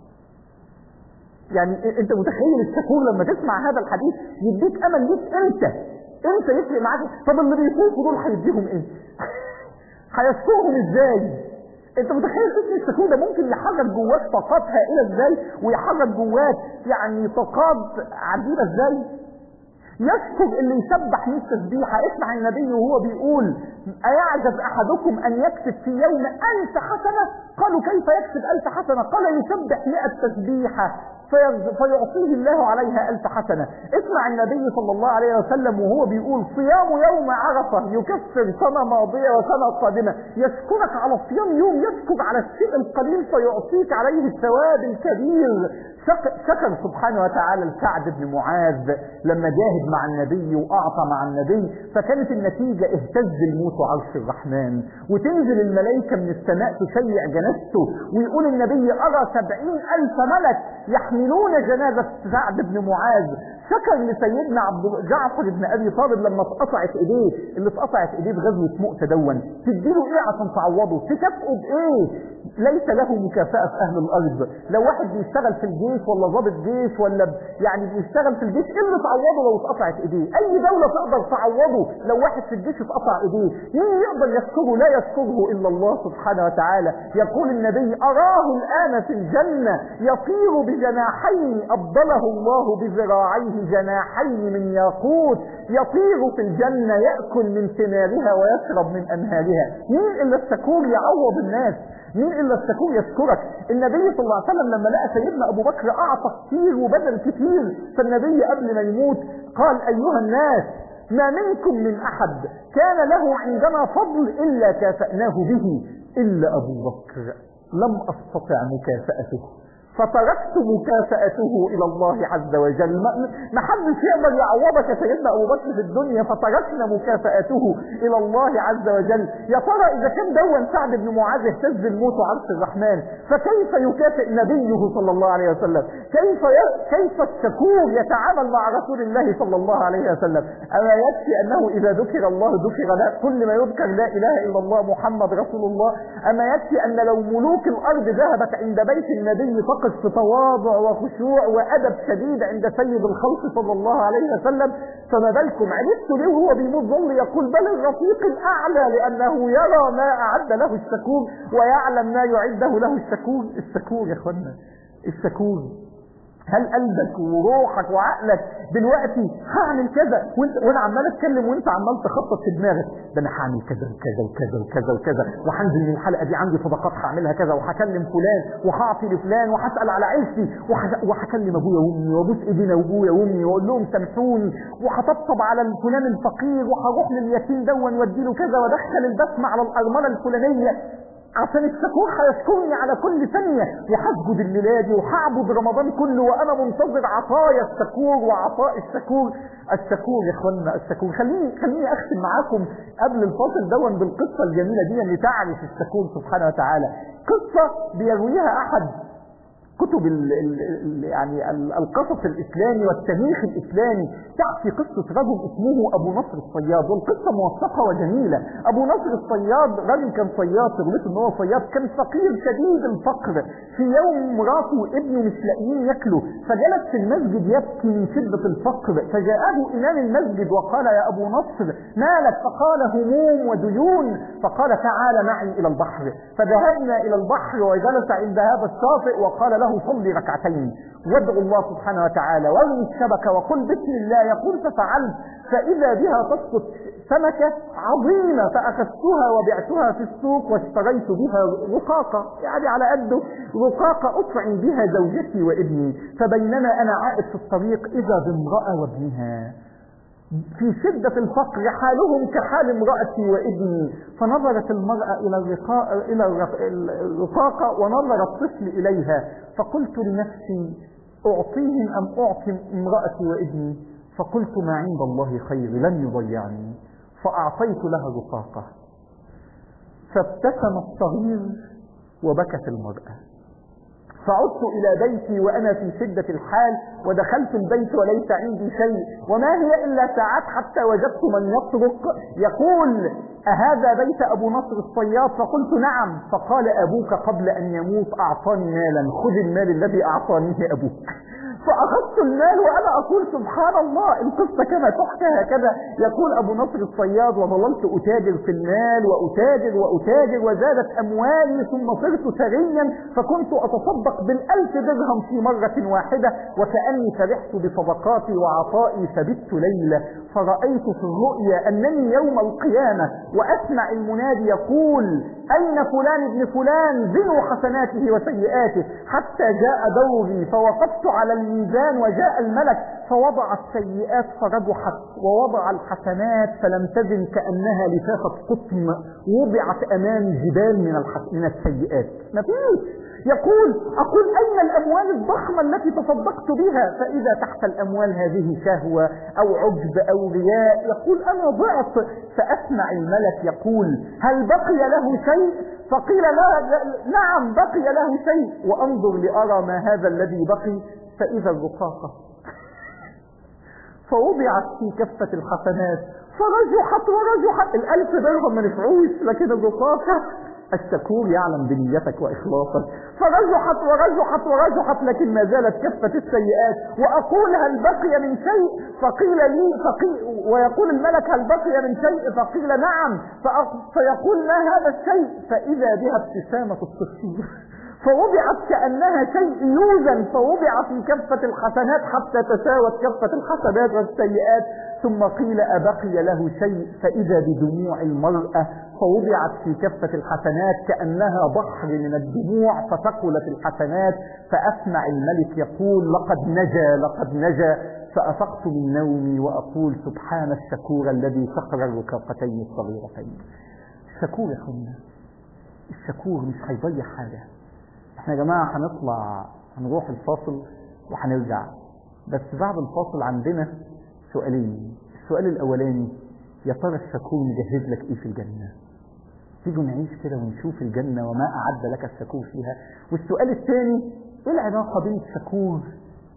A: يعني أنت متخيل الشكور لما تسمع هذا الحديث يديك أمل ليك أنت أنت يفرق معاك طب اللي بيفوقوا دول هيديهم إيه؟ هيشكرهم إزاي؟ انت متخيل اسم الشكور ده ممكن يحرك جواك طاقات هائله ازاي ويحرك جواك يعني طاقات عجيبه ازاي يشكر اللي يسبح من التسبيحه اسمع النبي وهو بيقول ايعجز احدكم ان يكتب في يوم الف حسنه قالوا كيف يكتب الف حسنه قال يسبح مئة تسبيحه فيعطيه الله عليها ألف حسنة اسمع النبي صلى الله عليه وسلم وهو بيقول صيام يوم عرفة يكفر سنة ماضية وسنة قادمة يشكرك على الصيام يوم يشكر على الشيء القليل فيعطيك عليه الثواب الكبير شكر سبحانه وتعالى الكعب بن معاذ لما جاهد مع النبي وأعطى مع النبي فكانت النتيجة اهتز الموت عرش الرحمن وتنزل الملائكة من السماء تشيع جنازته ويقول النبي أرى سبعين ألف ملك يحملون جنازة سعد بن معاذ شكر لسيدنا عبد جعفر بن ابي طالب لما اتقطعت ايديه اللي اتقطعت ايديه في غزوه مؤتة دون تديله ايه عشان تعوضه تكافئه بايه ليس له مكافأة في اهل الارض لو واحد بيشتغل في الجيش ولا ضابط جيش ولا ب... يعني بيشتغل في الجيش ايه اللي تعوضه لو اتقطعت ايديه اي دولة تقدر تعوضه لو واحد في الجيش اتقطع ايديه مين يقدر يشكره لا يشكره الا الله سبحانه وتعالى يقول النبي اراه الان في الجنة يطير بجناحين ابدله الله بذراعيه جناحين من ياقوت يطير في الجنة يأكل من ثمارها ويشرب من أنهارها مين إلا الشكور يعوض الناس مين إلا الشكور يشكرك النبي صلى الله عليه وسلم لما لقى سيدنا أبو بكر أعطى كتير وبذل كتير فالنبي قبل ما يموت قال أيها الناس ما منكم من أحد كان له عندنا فضل إلا كافأناه به إلا أبو بكر لم أستطع مكافأته فتركت مكافأته إلى الله عز وجل ما حدش يقدر يعوضك يا سيدنا أبو بكر في الدنيا فتركنا مكافأته إلى الله عز وجل يا ترى إذا كان دون سعد بن معاذ اهتز الموت عرش الرحمن فكيف يكافئ نبيه صلى الله عليه وسلم كيف كيف الشكور يتعامل مع رسول الله صلى الله عليه وسلم أما يكفي أنه إذا ذكر الله ذكر لا كل ما يذكر لا إله إلا الله محمد رسول الله أما يكفي أن لو ملوك الأرض ذهبت عند بيت النبي فقط في تواضع وخشوع وأدب شديد عند سيد الخلق صلى الله عليه وسلم فما بالكم عرفت ليه هو بيموت ظل يقول بل الرفيق الأعلى لأنه يرى ما أعد له الشكور ويعلم ما يعده له الشكور الشكور يا اخوانا الشكور هل قلبك وروحك وعقلك دلوقتي هعمل كذا وانت وانا عمال اتكلم وانت عمال تخطط في دماغك ده انا هعمل كذا وكذا وكذا وكذا وكذا وهنزل من الحلقه دي عندي صدقات هعملها كذا وهكلم فلان وهعطي لفلان وهسال على عيشتي وهكلم ابويا وامي وابوس ايدينا وابويا وامي واقول لهم سامحوني وهطبطب على الفلان الفقير وهروح لليتيم دون واديله كذا وادخل البسمه على الارمله الفلانيه عشان الشكور هيشكرني على كل ثانية وهسجد الميلادي وهعبد رمضان كله وانا منتظر عطايا الشكور وعطاء الشكور الشكور يا اخوانا الشكور خليني خليني اختم معاكم قبل الفاصل دون بالقصة الجميلة دي لتعرف الشكور سبحانه وتعالى قصة بيرويها احد كتب ال ال يعني القصص الإسلامي والتاريخ الإسلامي تحكي قصة رجل اسمه أبو نصر الصياد والقصة موثقة وجميلة أبو نصر الصياد رجل كان صياد شغلته إن هو صياد كان فقير شديد الفقر في يوم مراته وابنه مش لاقيين ياكلوا فجلس في المسجد يبكي من شدة الفقر فجاءه إمام المسجد وقال يا أبو نصر مالك فقال هموم وديون فقال تعال معي إلى البحر فذهبنا إلى البحر وجلس عند هذا الشاطئ وقال له صلي ركعتين وادعو الله سبحانه وتعالى وارمي الشبكة وقل بسم الله يقول ففعلت فإذا بها تسقط سمكة عظيمة فأخذتها وبعتها في السوق واشتريت بها رقاقة يعني على قده رقاقة أطعم بها زوجتي وابني فبينما أنا عائد في الطريق إذا بامرأة وابنها في شدة الفقر حالهم كحال امرأتي وابني فنظرت المرأة إلى الرقاء إلى الرقاقة ونظر الطفل إليها فقلت لنفسي أعطيهم أم أعطي امرأتي وابني فقلت ما عند الله خير لن يضيعني فأعطيت لها رقاقة فابتسم الصغير وبكت المرأة فعدت إلى بيتي وأنا في شدة الحال ودخلت البيت وليس عندي شيء وما هي إلا ساعات حتى وجدت من يطرق يقول أهذا بيت أبو نصر الصياد فقلت نعم فقال أبوك قبل أن يموت أعطاني مالا خذ المال الذي أعطانيه أبوك فأخذت المال وأنا أقول سبحان الله القصة كما تحكى هكذا يقول أبو نصر الصياد وظللت أتاجر في المال وأتاجر وأتاجر وزادت أموالي ثم صرت ثريا فكنت أتصدق بالألف درهم في مرة واحدة وكأني فرحت بصدقاتي وعطائي فبت ليلة فرأيت في الرؤيا أنني يوم القيامة وأسمع المنادي يقول أين فلان ابن فلان زنوا حسناته وسيئاته حتى جاء دوري فوقفت على الميزان وجاء الملك فوضع السيئات فرجحت ووضع الحسنات فلم تزن كأنها لفافة قطن وضعت أمام جبال من, الحس... من السيئات مفيش يقول أقول أين الأموال الضخمة التي تصدقت بها فإذا تحت الأموال هذه شهوة أو عجب أو رياء يقول أنا ضعت فأسمع الملك يقول هل بقي له شيء فقيل لا نعم بقي له شيء وأنظر لأرى ما هذا الذي بقي فإذا الرقاقة فوضعت في كفة الحسنات فرجحت ورجحت الألف درهم ما نفعوش لكن الرقاقة الشكور يعلم بنيتك وإخلاصك فرجحت ورجحت ورجحت لكن ما زالت كفة السيئات وأقول هل بقي من شيء فقيل لي فقيل ويقول الملك هل بقي من شيء فقيل نعم فيقول ما هذا الشيء فإذا بها ابتسامة الصفير فوضعت كأنها شيء يوزن فوضع في كفة الحسنات حتى تساوت كفة الحسنات والسيئات ثم قيل أبقي له شيء فإذا بدموع المرأة فوضعت في كفة الحسنات كأنها بحر من الدموع فثقلت الحسنات فأسمع الملك يقول لقد نجا لقد نجا فأفقت من نومي وأقول سبحان الشكور الذي سخر الركاقتين الصغيرتين الشكور يا اخوانا الشكور مش هيضيع حاجة احنا يا جماعة هنطلع هنروح الفاصل وهنرجع بس بعد الفاصل عندنا سؤالين السؤال الأولاني يا ترى الشكور مجهز لك ايه في الجنة تيجوا نعيش كده ونشوف الجنة وما أعد لك الشكور فيها والسؤال الثاني ايه العلاقة بين الشكور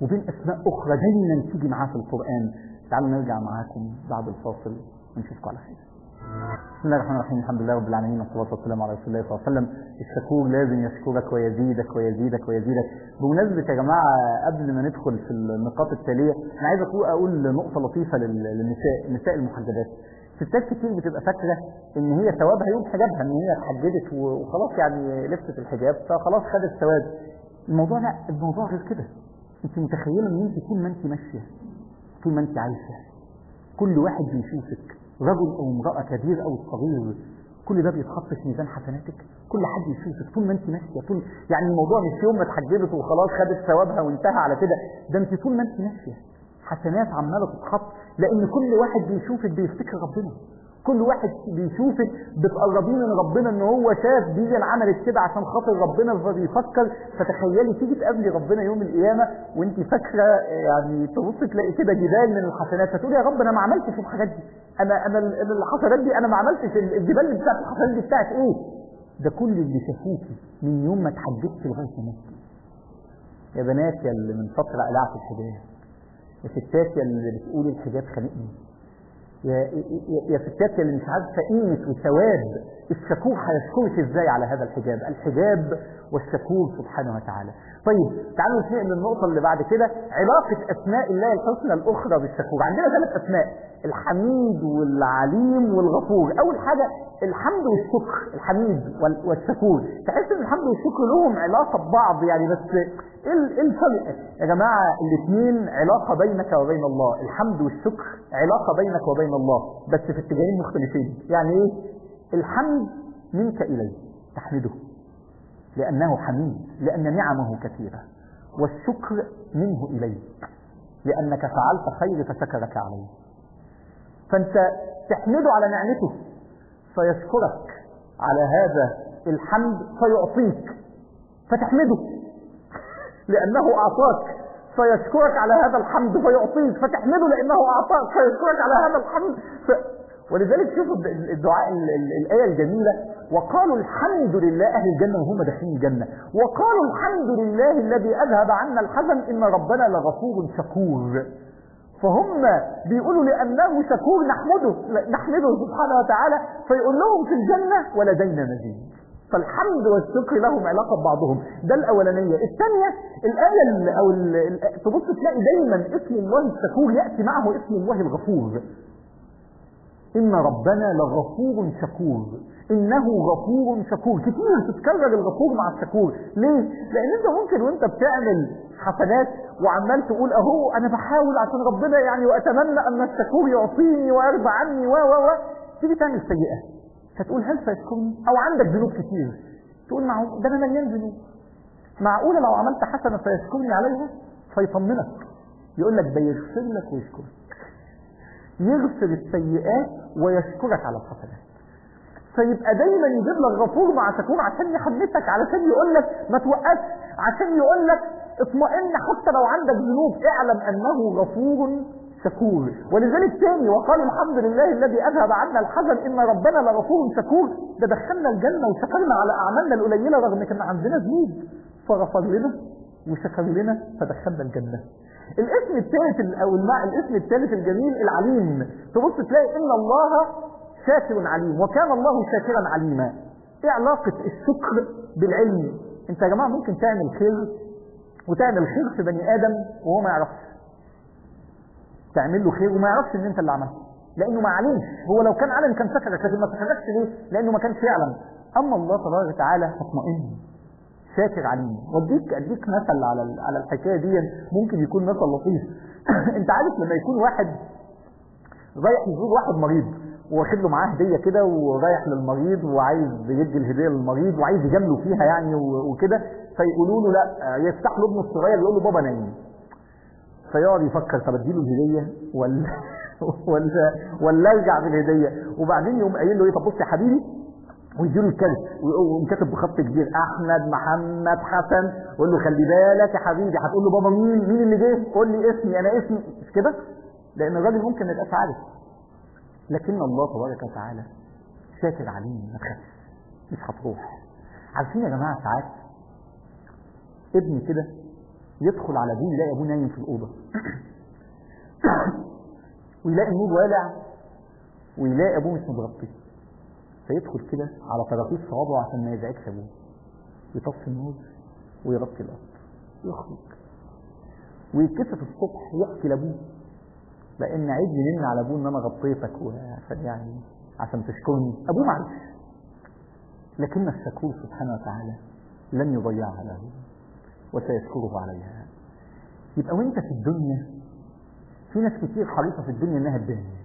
A: وبين أسماء أخرى دايما تيجي معاه في القرآن تعالوا نرجع معاكم بعد الفاصل ونشوفكم على خير بسم الله الرحمن الرحيم الحمد لله رب العالمين والصلاة والسلام على رسول الله صلى الله عليه وسلم الشكور لازم يشكرك ويزيدك ويزيدك ويزيدك بمناسبة يا جماعة قبل ما ندخل في النقاط التالية أنا عايز أقول أقول نقطة لطيفة للنساء نساء المحجبات ستات كتير بتبقى فاكرة ان هي ثوابها يوم حجابها ان هي اتحجبت وخلاص يعني لبست الحجاب فخلاص خدت ثواب الموضوع لا الموضوع غير كده انت متخيلة ان انت طول ما انت ماشية طول ما انت عايشة كل واحد بيشوفك رجل او امرأة كبير او صغير كل ده بيتحط في ميزان حسناتك كل حد يشوفك طول ما انت ماشيه طول يعني الموضوع مش يوم ما اتحجبت وخلاص خدت ثوابها وانتهى على كده ده انت طول ما انت ماشيه حسنات عماله تتحط لان كل واحد بيشوفك بيفتكر ربنا كل واحد بيشوفك بتقربين من ربنا ان هو شاف دي عملت كده عشان خاطر ربنا فبيفكر فتخيلي تيجي تقابلي ربنا يوم القيامه وانت فاكره يعني تبص تلاقي كده جبال من الحسنات فتقولي يا رب انا ما عملتش الحاجات دي انا انا الحسنات دي انا ما عملتش الجبال بتاعت الحسنات دي بتاعت ايه ده كل اللي شافوكي من يوم ما اتحجبتي لغايه ما يا بنات يا اللي من فتره قلعت الحجاب يا ستات يا اللي بتقولي الحجاب خانقني يا يا ستات اللي مش عارفه قيمه وثواب الشكور هيشكرك ازاي على هذا الحجاب الحجاب والشكور سبحانه وتعالى طيب تعالوا نتنقل للنقطه اللي بعد كده علاقه اسماء الله الحسنى الاخرى بالشكور عندنا ثلاث اسماء الحميد والعليم والغفور اول حاجه الحمد والشكر الحميد والشكور تحس ان الحمد والشكر لهم علاقه ببعض يعني بس ايه الفرق يا جماعه الاثنين علاقه بينك وبين الله الحمد والشكر علاقه بينك وبين الله بس في اتجاهين مختلفين يعني ايه الحمد منك اليه تحمده لانه حميد لان نعمه كثيره والشكر منه اليك لانك فعلت خير فشكرك عليه فانت تحمده على نعمته فيشكرك على هذا الحمد فيعطيك فتحمده لأنه أعطاك فيشكرك على هذا الحمد فيعطيك فتحمده لأنه أعطاك فيشكرك على هذا الحمد ف... ولذلك شوفوا الدعاء الآية الجميلة وقالوا الحمد لله أهل الجنة وهم داخلين الجنة وقالوا الحمد لله الذي أذهب عنا الحزن إن ربنا لغفور شكور فهم بيقولوا لأنه شكور نحمده نحمده سبحانه وتعالى فيقول لهم في الجنة ولدينا مزيد فالحمد والشكر لهم علاقة ببعضهم ده الأولانية الثانية الآية أو تبص تلاقي دايما اسم الله الشكور يأتي معه اسم الله الغفور إن ربنا لغفور شكور إنه غفور شكور كتير تتكرر الغفور مع الشكور ليه؟ لأن أنت ممكن وأنت بتعمل حسنات وعمال تقول أهو أنا بحاول عشان ربنا يعني وأتمنى أن الشكور يعطيني ويرضى عني و و و تيجي تعمل سيئة فتقول هل سيشكرني؟ أو عندك ذنوب كتير تقول معقول ده أنا مليان ذنوب معقولة لو عملت حسنة فيشكرني عليها فيطمنك يقول لك ده يغفر لك ويشكرك يغفر السيئات ويشكرك على الحسنات فيبقى دايما يجيب لك غفور مع شكور عشان يحمسك علشان يقول لك ما توقفش عشان يقول لك اطمئن حتى لو عندك ذنوب اعلم انه غفور شكور ولذلك تاني وقال الحمد لله الذي اذهب عنا الحزن ان ربنا لغفور شكور ده دخلنا الجنه وشكرنا على اعمالنا القليله رغم كان عندنا ذنوب فغفر لنا وشكر لنا فدخلنا الجنه الاسم الثالث او المع الاسم الثالث الجميل العليم تبص تلاقي ان الله شاكر عليم وكان الله شاكرا عليما ايه علاقة الشكر بالعلم انت يا جماعة ممكن تعمل خير وتعمل خير في بني ادم وهو ما يعرفش تعمل له خير وما يعرفش ان انت اللي عملته لانه ما علمش هو لو كان علم كان سكرك لكن ما سكركش ليه لانه ما كانش يعلم اما الله تبارك وتعالى فاطمئن شاكر عليم واديك اديك مثل على على الحكايه دي ممكن يكون مثل لطيف انت عارف لما يكون واحد رايح يزور واحد مريض واخد له معاه هديه كده ورايح للمريض وعايز يدي الهديه للمريض وعايز يجامله فيها يعني وكده فيقولوا له لا يفتح له ابنه الصغير يقول له بابا نايم فيقعد يفكر طب اديله الهديه ولا ولا ولا ارجع بالهديه وبعدين يقوم قايل له ايه طب بص يا حبيبي ويديله الكارت ويقوم كاتب بخط كبير احمد محمد حسن ويقول له خلي بالك يا حبيبي هتقول له بابا مين مين اللي جه قول لي اسمي انا اسمي مش كده لان الراجل ممكن ما يبقاش عارف لكن الله تبارك وتعالى شاكر عليم ما تخافش مش هتروح عارفين يا جماعه ساعات ابني كده يدخل على ابوه يلاقي ابوه نايم في الاوضه ويلاقي النور والع ويلاقي ابوه مش متغطي فيدخل كده على طراطيف صوابعه عشان ما يزعجش ابوه يطفي النور ويغطي الارض يخرج ويتكسف الصبح يحكي لابوه لان عيب مني على ابوه ان انا غطيتك عشان يعني عشان تشكرني ابوه معلش لكن الشكور سبحانه وتعالى لن يضيعها له وسيشكره عليها يبقى وانت في الدنيا في ناس كتير حريصه في الدنيا انها تبان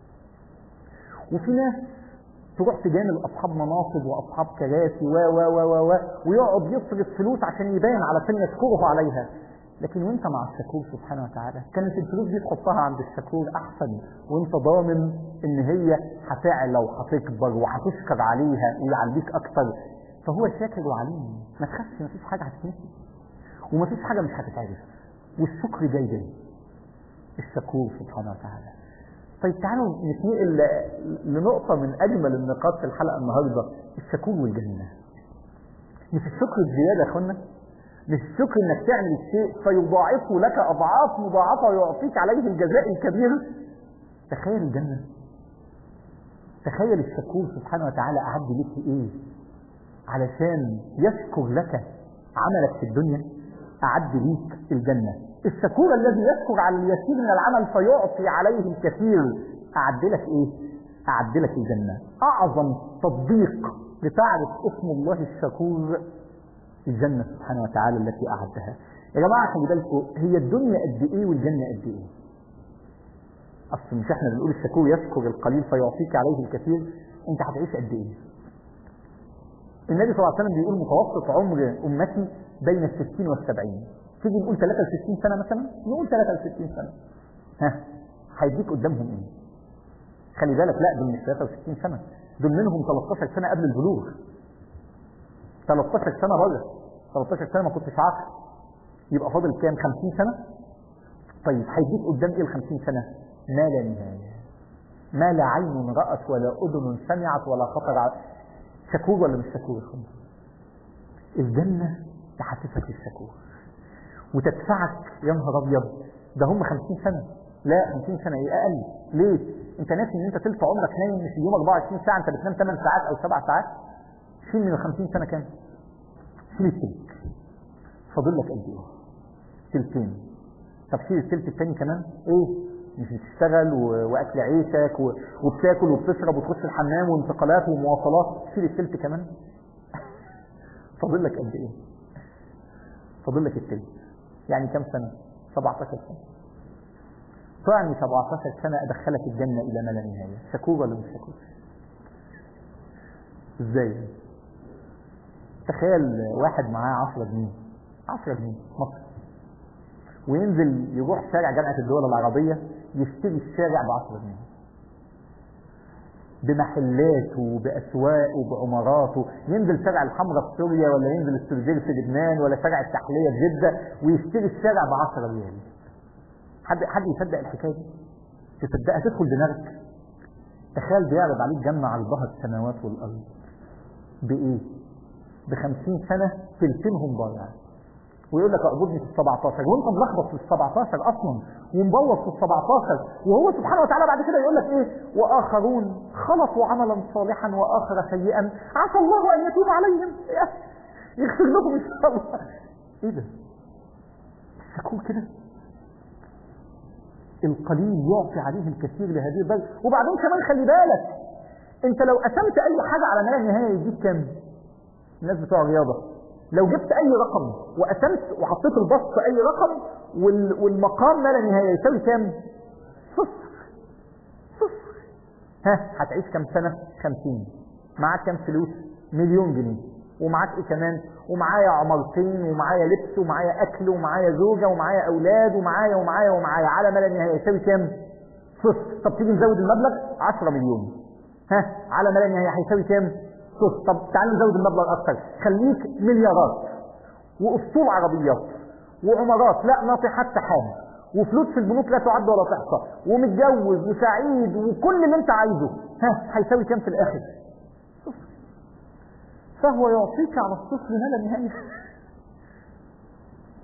A: وفي ناس تروح تجامل اصحاب مناصب واصحاب كراسي و و و و و ويقعد يصرف فلوس عشان يبان علشان يشكره عليها لكن وانت مع الشكور سبحانه وتعالى كانت الفلوس دي تحطها عند الشكور احسن وانت ضامن ان هي هتعلى وهتكبر وهتشكر عليها ويعليك اكتر فهو شاكر وعليم ما تخافش مفيش حاجه هتتنسي ومفيش حاجه مش هتتعرف والشكر جاي جاي الشكور سبحانه وتعالى طيب تعالوا نتنقل لنقطة من أجمل النقاط في الحلقة النهاردة الشكور والجنة مش الشكر الزيادة يا أخوانا مش الشكر إنك تعمل الشيء فيضاعفه لك أضعاف مضاعفة ويعطيك عليه الجزاء الكبير تخيل الجنة تخيل الشكور سبحانه وتعالى أعد لك إيه علشان يشكر لك عملك في الدنيا أعد ليك الجنة الشكور الذي يشكر على اليسير من العمل فيعطي عليه الكثير أعد لك إيه؟ أعد لك الجنة أعظم تطبيق لتعرف اسم الله الشكور الجنة سبحانه وتعالى التي أعدها يا جماعة خلي بالكم هي الدنيا قد إيه والجنة قد إيه؟ أصل مش إحنا بنقول الشكور يشكر القليل فيعطيك عليه الكثير أنت هتعيش قد إيه؟ النبي صلى الله عليه وسلم بيقول متوسط عمر أمتي بين الستين والسبعين تيجي نقول 63 سنة مثلا نقول 63 سنة ها هيديك قدامهم ايه خلي بالك لا دول مش 63 سنة دول منهم 13 سنة قبل البلوغ 13 سنة بره 13 سنة ما كنتش عارف يبقى فاضل كام 50 سنة طيب هيديك قدام ايه ال 50 سنة ما لا نهاية ما لا عين رأت ولا أذن سمعت ولا خطر على شكور ولا مش شكور الجنة تحسسك الشكور وتدفعك يا نهار ابيض ده هم 50 سنه لا 50 سنه ايه اقل ليه انت ناسي ان انت تلت عمرك نايم مش اليوم 24 ساعه انت بتنام 8 ساعات او 7 ساعات شيل من ال 50 سنه كام شيل التلت فاضل لك قد ايه تلتين طب شيل التلت الثاني كمان ايه مش بتشتغل و... واكل عيشك و... وبتاكل وبتشرب وتخش الحمام وانتقالات ومواصلات شيل التلت كمان فاضل لك قد ايه فاضل لك التلت يعني كم سنة 17 سنة طعني 17 سنة أدخلك الجنة إلى ما لا نهاية شكور ولا مش شكور إزاي تخيل واحد معاه 10 جنيه 10 جنيه مصر وينزل يروح شارع جامعة الدول العربية يشتري الشارع ب 10 جنيه بمحلاته وبأسواقه وبعماراته ينزل شارع الحمراء في سوريا ولا ينزل السرجير في لبنان ولا شارع التحلية في جدة ويشتري الشارع ب 10 ريال حد حد يصدق الحكاية دي؟ تصدقها تدخل دماغك تخيل بيعرض عليك جنة عرضها السماوات والأرض بإيه؟ ب 50 سنة تلتينهم ضايع ويقول لك اقبضني في ال 17 وانت ملخبط في ال 17 اصلا ومبوظ في ال 17 وهو سبحانه وتعالى بعد كده يقول لك ايه واخرون خلطوا عملا صالحا واخر سيئا عسى الله ان يتوب عليهم يغفر لهم ان شاء الله ايه ده شكور كده القليل يعطي عليه الكثير لهذه البلد وبعدين كمان خلي بالك انت لو قسمت اي حاجه على ما لا نهايه يجيب كام الناس بتوع الرياضه لو جبت اي رقم وقسمت وحطيت البسط في اي رقم والمقام ما لا نهايه يساوي كام صفر صفر ها هتعيش كام سنه 50 معاك كام فلوس مليون جنيه ومعاك ايه كمان ومعايا عمارتين ومعايا لبس ومعايا اكل ومعايا زوجه ومعايا اولاد ومعايا ومعايا ومعايا على ما لا نهايه يساوي كام صفر طب تيجي نزود المبلغ 10 مليون ها على ما لا نهايه هيساوي كام صفر طب تعال نزود المبلغ اكتر خليك مليارات واسطول عربيات وعمارات لا ناطحات سحاب وفلوس في البنوك لا تعد ولا تحصى ومتجوز وسعيد وكل اللي انت عايزه ها هيساوي كام في الاخر صفر فهو يعطيك على الصفر ما لا نهايه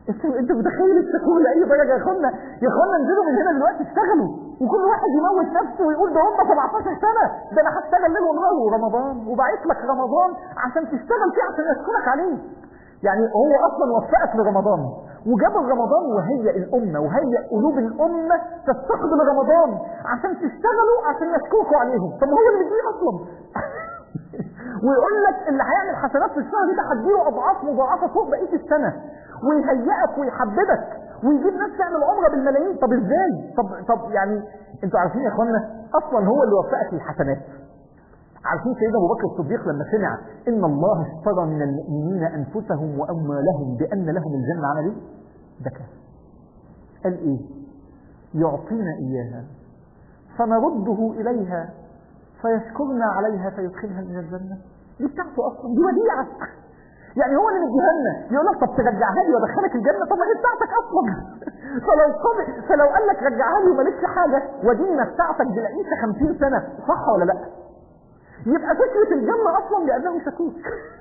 A: انتوا انتوا متخيل الشكور لاي درجه يا اخوانا يا اخوانا انزلوا من هنا دلوقتي اشتغلوا وكل واحد يموت نفسه ويقول ده هم 17 سنه ده انا هشتغل ليل ونهار ورمضان وبعت لك رمضان عشان تشتغل فيه عشان يشكرك عليه يعني هو اصلا وفقك لرمضان وجاب رمضان وهيئ الامه وهيئ قلوب الامه تستقبل رمضان عشان تشتغلوا عشان يشكركوا عليهم طب ما هو اللي بيجي اصلا ويقول لك اللي هيعمل حسنات في الشهر ده هتجيله اضعاف مضاعفه فوق بقيه السنه ويهيئك ويحببك ويجيب ناس تعمل عمره بالملايين طب ازاي طب طب يعني انتوا عارفين يا اخوانا اصلا هو اللي وفقك للحسنات عارفين سيدنا ابو بكر الصديق لما سمع ان الله اشترى من المؤمنين انفسهم واموالهم بان لهم الجنه عمل ايه؟ بكى قال ايه؟ يعطينا اياها فنرده اليها فيشكرنا عليها فيدخلها من الجنه دي بتاعته اصلا دي وديعه يعني هو اللي مديها لنا يقول لك طب ترجعها لي وادخلك الجنه طب ما هي بتاعتك اصلا فلو قبل فلو قال لك رجعها لي ومالكش حاجه ودينا بتاعتك بالعيشه 50 سنه صح ولا لا؟ يبقى فكرة الجنة أصلا لأنه شكوك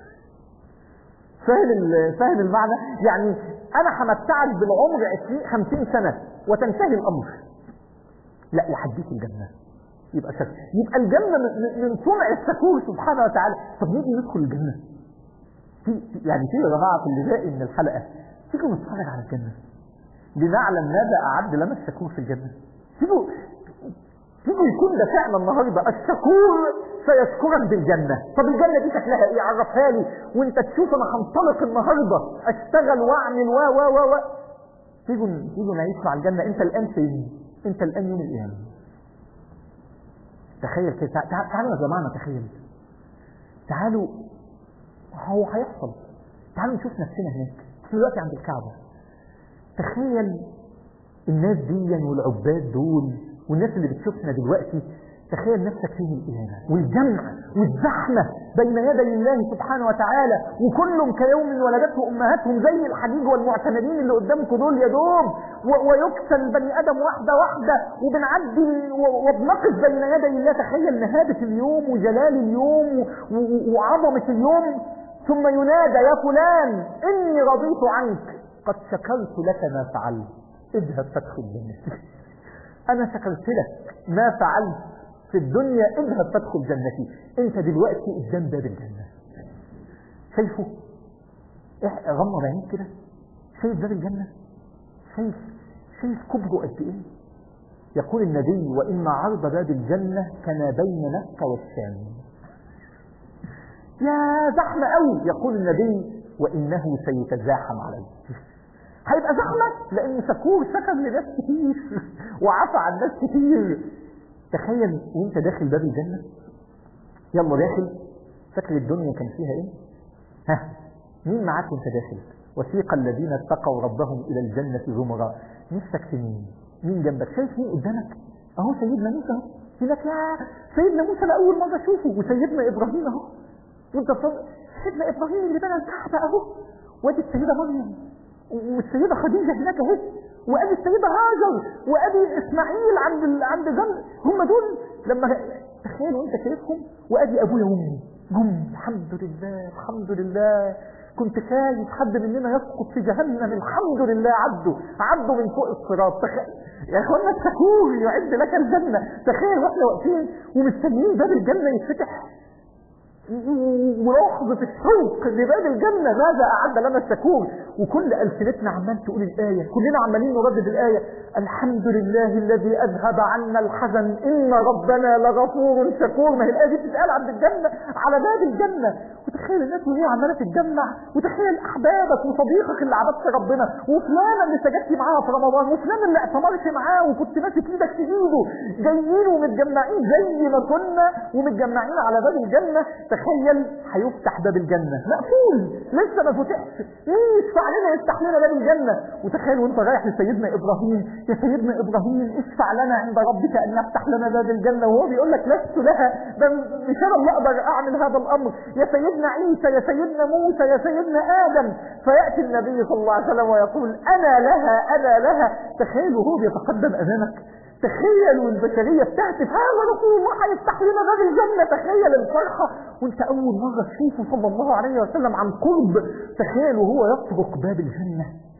A: فاهم فاهم المعنى؟ يعني أنا همتعك بالعمر 20 50 سنة وتنتهي الأمر. لا وهديك الجنة. يبقى شك يبقى الجنة من صنع الشكور سبحانه وتعالى. طب نيجي ندخل الجنة. في يعني في يا جماعة في اللي باقي من الحلقة تيجوا نتفرج على الجنة. لنعلم ماذا أعد لنا الشكور في الجنة. تيجوا تيجوا يكون ده فعلا النهارده الشكور سيشكرك بالجنة طب الجنة دي شكلها ايه عرفها لي وانت تشوف انا هنطلق النهاردة اشتغل واعمل و و و و تيجوا تيجوا نعيش مع الجنة انت الان فين انت الان يوم القيامة تخيل كده تعالوا يا جماعة نتخيل تعالوا هو هيحصل تعالوا نشوف نفسنا هناك احنا دلوقتي عند الكعبة تخيل الناس دي والعباد دول والناس اللي بتشوفنا دلوقتي تخيل نفسك فيه القيامة والجمع والزحمة بين يدي الله سبحانه وتعالى وكلهم كيوم ولدته أمهاتهم زي الحجيج والمعتمدين اللي قدامكم دول يا دوب ويكسى البني آدم واحدة واحدة وبنعدي وبنقف بين يدي الله تخيل نهابة اليوم وجلال اليوم وعظمة اليوم ثم ينادى يا فلان إني رضيت عنك قد شكرت لك ما فعلت اذهب فادخل جنتي أنا شكرت لك ما فعلت في الدنيا اذهب فادخل جنتي انت دلوقتي قدام باب الجنة شايفه غمض عينيك كده شايف باب الجنة شايف شايف كبره قد ايه يقول النبي وان عرض باب الجنة كما بين مكة والشام يا زحمة قوي يقول النبي وانه سيتزاحم عليه هيبقى زحمة لان شكور شكر لناس كتير وعفى عن ناس كتير تخيل وانت داخل باب الجنة يلا داخل فاكر الدنيا كان فيها ايه ها مين معاك وانت داخل وسيق الذين اتقوا ربهم الى الجنة زمرا نفسك في مين مين جنبك شايف مين قدامك اهو سيدنا موسى اهو هناك يا سيدنا موسى انا اول مرة اشوفه وسيدنا ابراهيم اهو وانت سيدنا ابراهيم اللي بنى الكعبة اهو وادي السيدة مريم والسيدة خديجة هناك اهي وادي السيدة هاجر وادي اسماعيل عند ال... عند جنب هم دول لما تخيل وانت شايفهم وادي ابويا وامي جم الحمد لله الحمد لله كنت خايف حد مننا يسقط في جهنم الحمد لله عدوا عدوا من فوق الصراط تخيل يا اخوانا الشكور يعد لك الجنه تخيل واحنا واقفين ومستنيين باب الجنه يتفتح ولحظة الشوق لباب الجنة ماذا أعد لنا الشكور وكل ألسنتنا عمال تقول الآية كلنا عمالين نردد الآية الحمد لله الذي أذهب عنا الحزن إن ربنا لغفور شكور ما هي الآية دي بتتقال عند الجنة على باب الجنة وتخيل الناس وهي عمالة تتجمع وتخيل أحبابك وصديقك اللي عبدت ربنا وفلانة اللي سجدت معاها في رمضان وفلان اللي اعتمرت معاه وكنت ماسك ايدك في ايده جايين ومتجمعين زي ما كنا ومتجمعين على باب الجنة تخيل هيفتح باب الجنة مقفول لسه ما فتحش مين يشفع لنا يفتح لنا باب الجنة وتخيل وانت رايح لسيدنا ابراهيم يا سيدنا ابراهيم اشفع لنا عند ربك ان يفتح لنا باب الجنة وهو بيقول لك لست لها ده مش انا اللي اقدر اعمل هذا الامر يا سيدنا عيسى يا سيدنا موسى يا سيدنا ادم فياتي النبي صلى الله عليه وسلم ويقول انا لها انا لها تخيل وهو بيتقدم امامك تخيل والبشرية بتهتف هذا رسول الله هيفتح لنا باب الجنة تخيل الفرحة وانت اول مرة تشوفه صلى الله عليه وسلم عن قرب تخيل وهو يطرق باب الجنة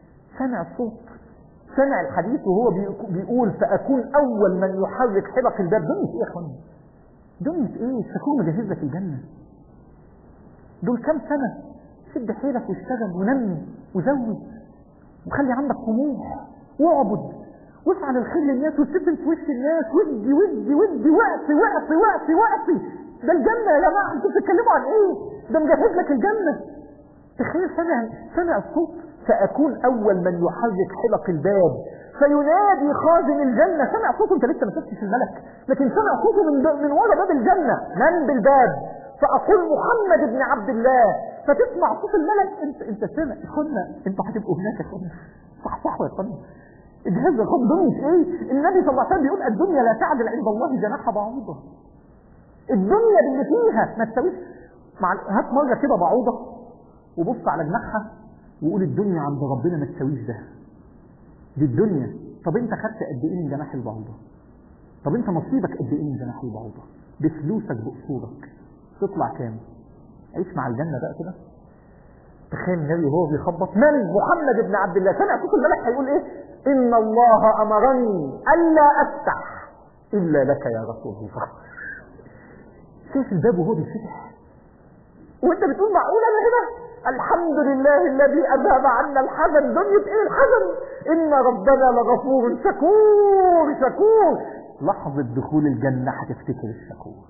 A: سمع صوت سمع الحديث وهو بيقول فأكون أول من يحرك حلق الباب دنيا إيه يا أخواني دنيا إيه الشكور مجهز لك الجنة دول كام سنة شد حيلك واشتغل ونمي وزود وخلي عندك طموح واعبد واسعى للخير للناس وتسد في وش الناس ودي ودي ودي وقفي وقفي وقفي وقفي ده الجنة يا جماعة انتوا بتتكلموا عن ايه؟ ده مجهز لك الجنة تخيل سمع سمع الصوت فأكون أول من يحرك حلق الباب فينادي خازن الجنة سمع صوته انت لسه ما شفتش الملك لكن سمع صوته من من ورا باب الجنة من بالباب فأقول محمد بن عبد الله فتسمع صوت الملك انت انت سمع اخوانا انتوا هتبقوا هناك يا اخوانا صح صح يا اخوانا الجهاز يا اخوانا دنيا ايه النبي صلى الله عليه وسلم بيقول الدنيا لا تعدل عند الله جناح بعوضة الدنيا اللي فيها ما تساويش مع هات مرة كده بعوضة وبص على جناحها وقول الدنيا عند ربنا ما تساويش ده دي الدنيا طب انت خدت قد ايه من جناح البعوضة طب انت نصيبك قد ايه من جناح البعوضة بفلوسك بأصولك تطلع كام عيش مع الجنة بقى كده تخيل النبي وهو بيخبط من محمد بن عبد الله سمع صوت الملك هيقول ايه ان الله امرني الا افتح الا لك يا رسول الله شايف الباب وهو بيفتح وانت بتقول معقول انا هنا الحمد لله الذي اذهب عنا الحزن دنيا ايه الحزن ان ربنا لغفور شكور شكور لحظة دخول الجنة هتفتكر الشكور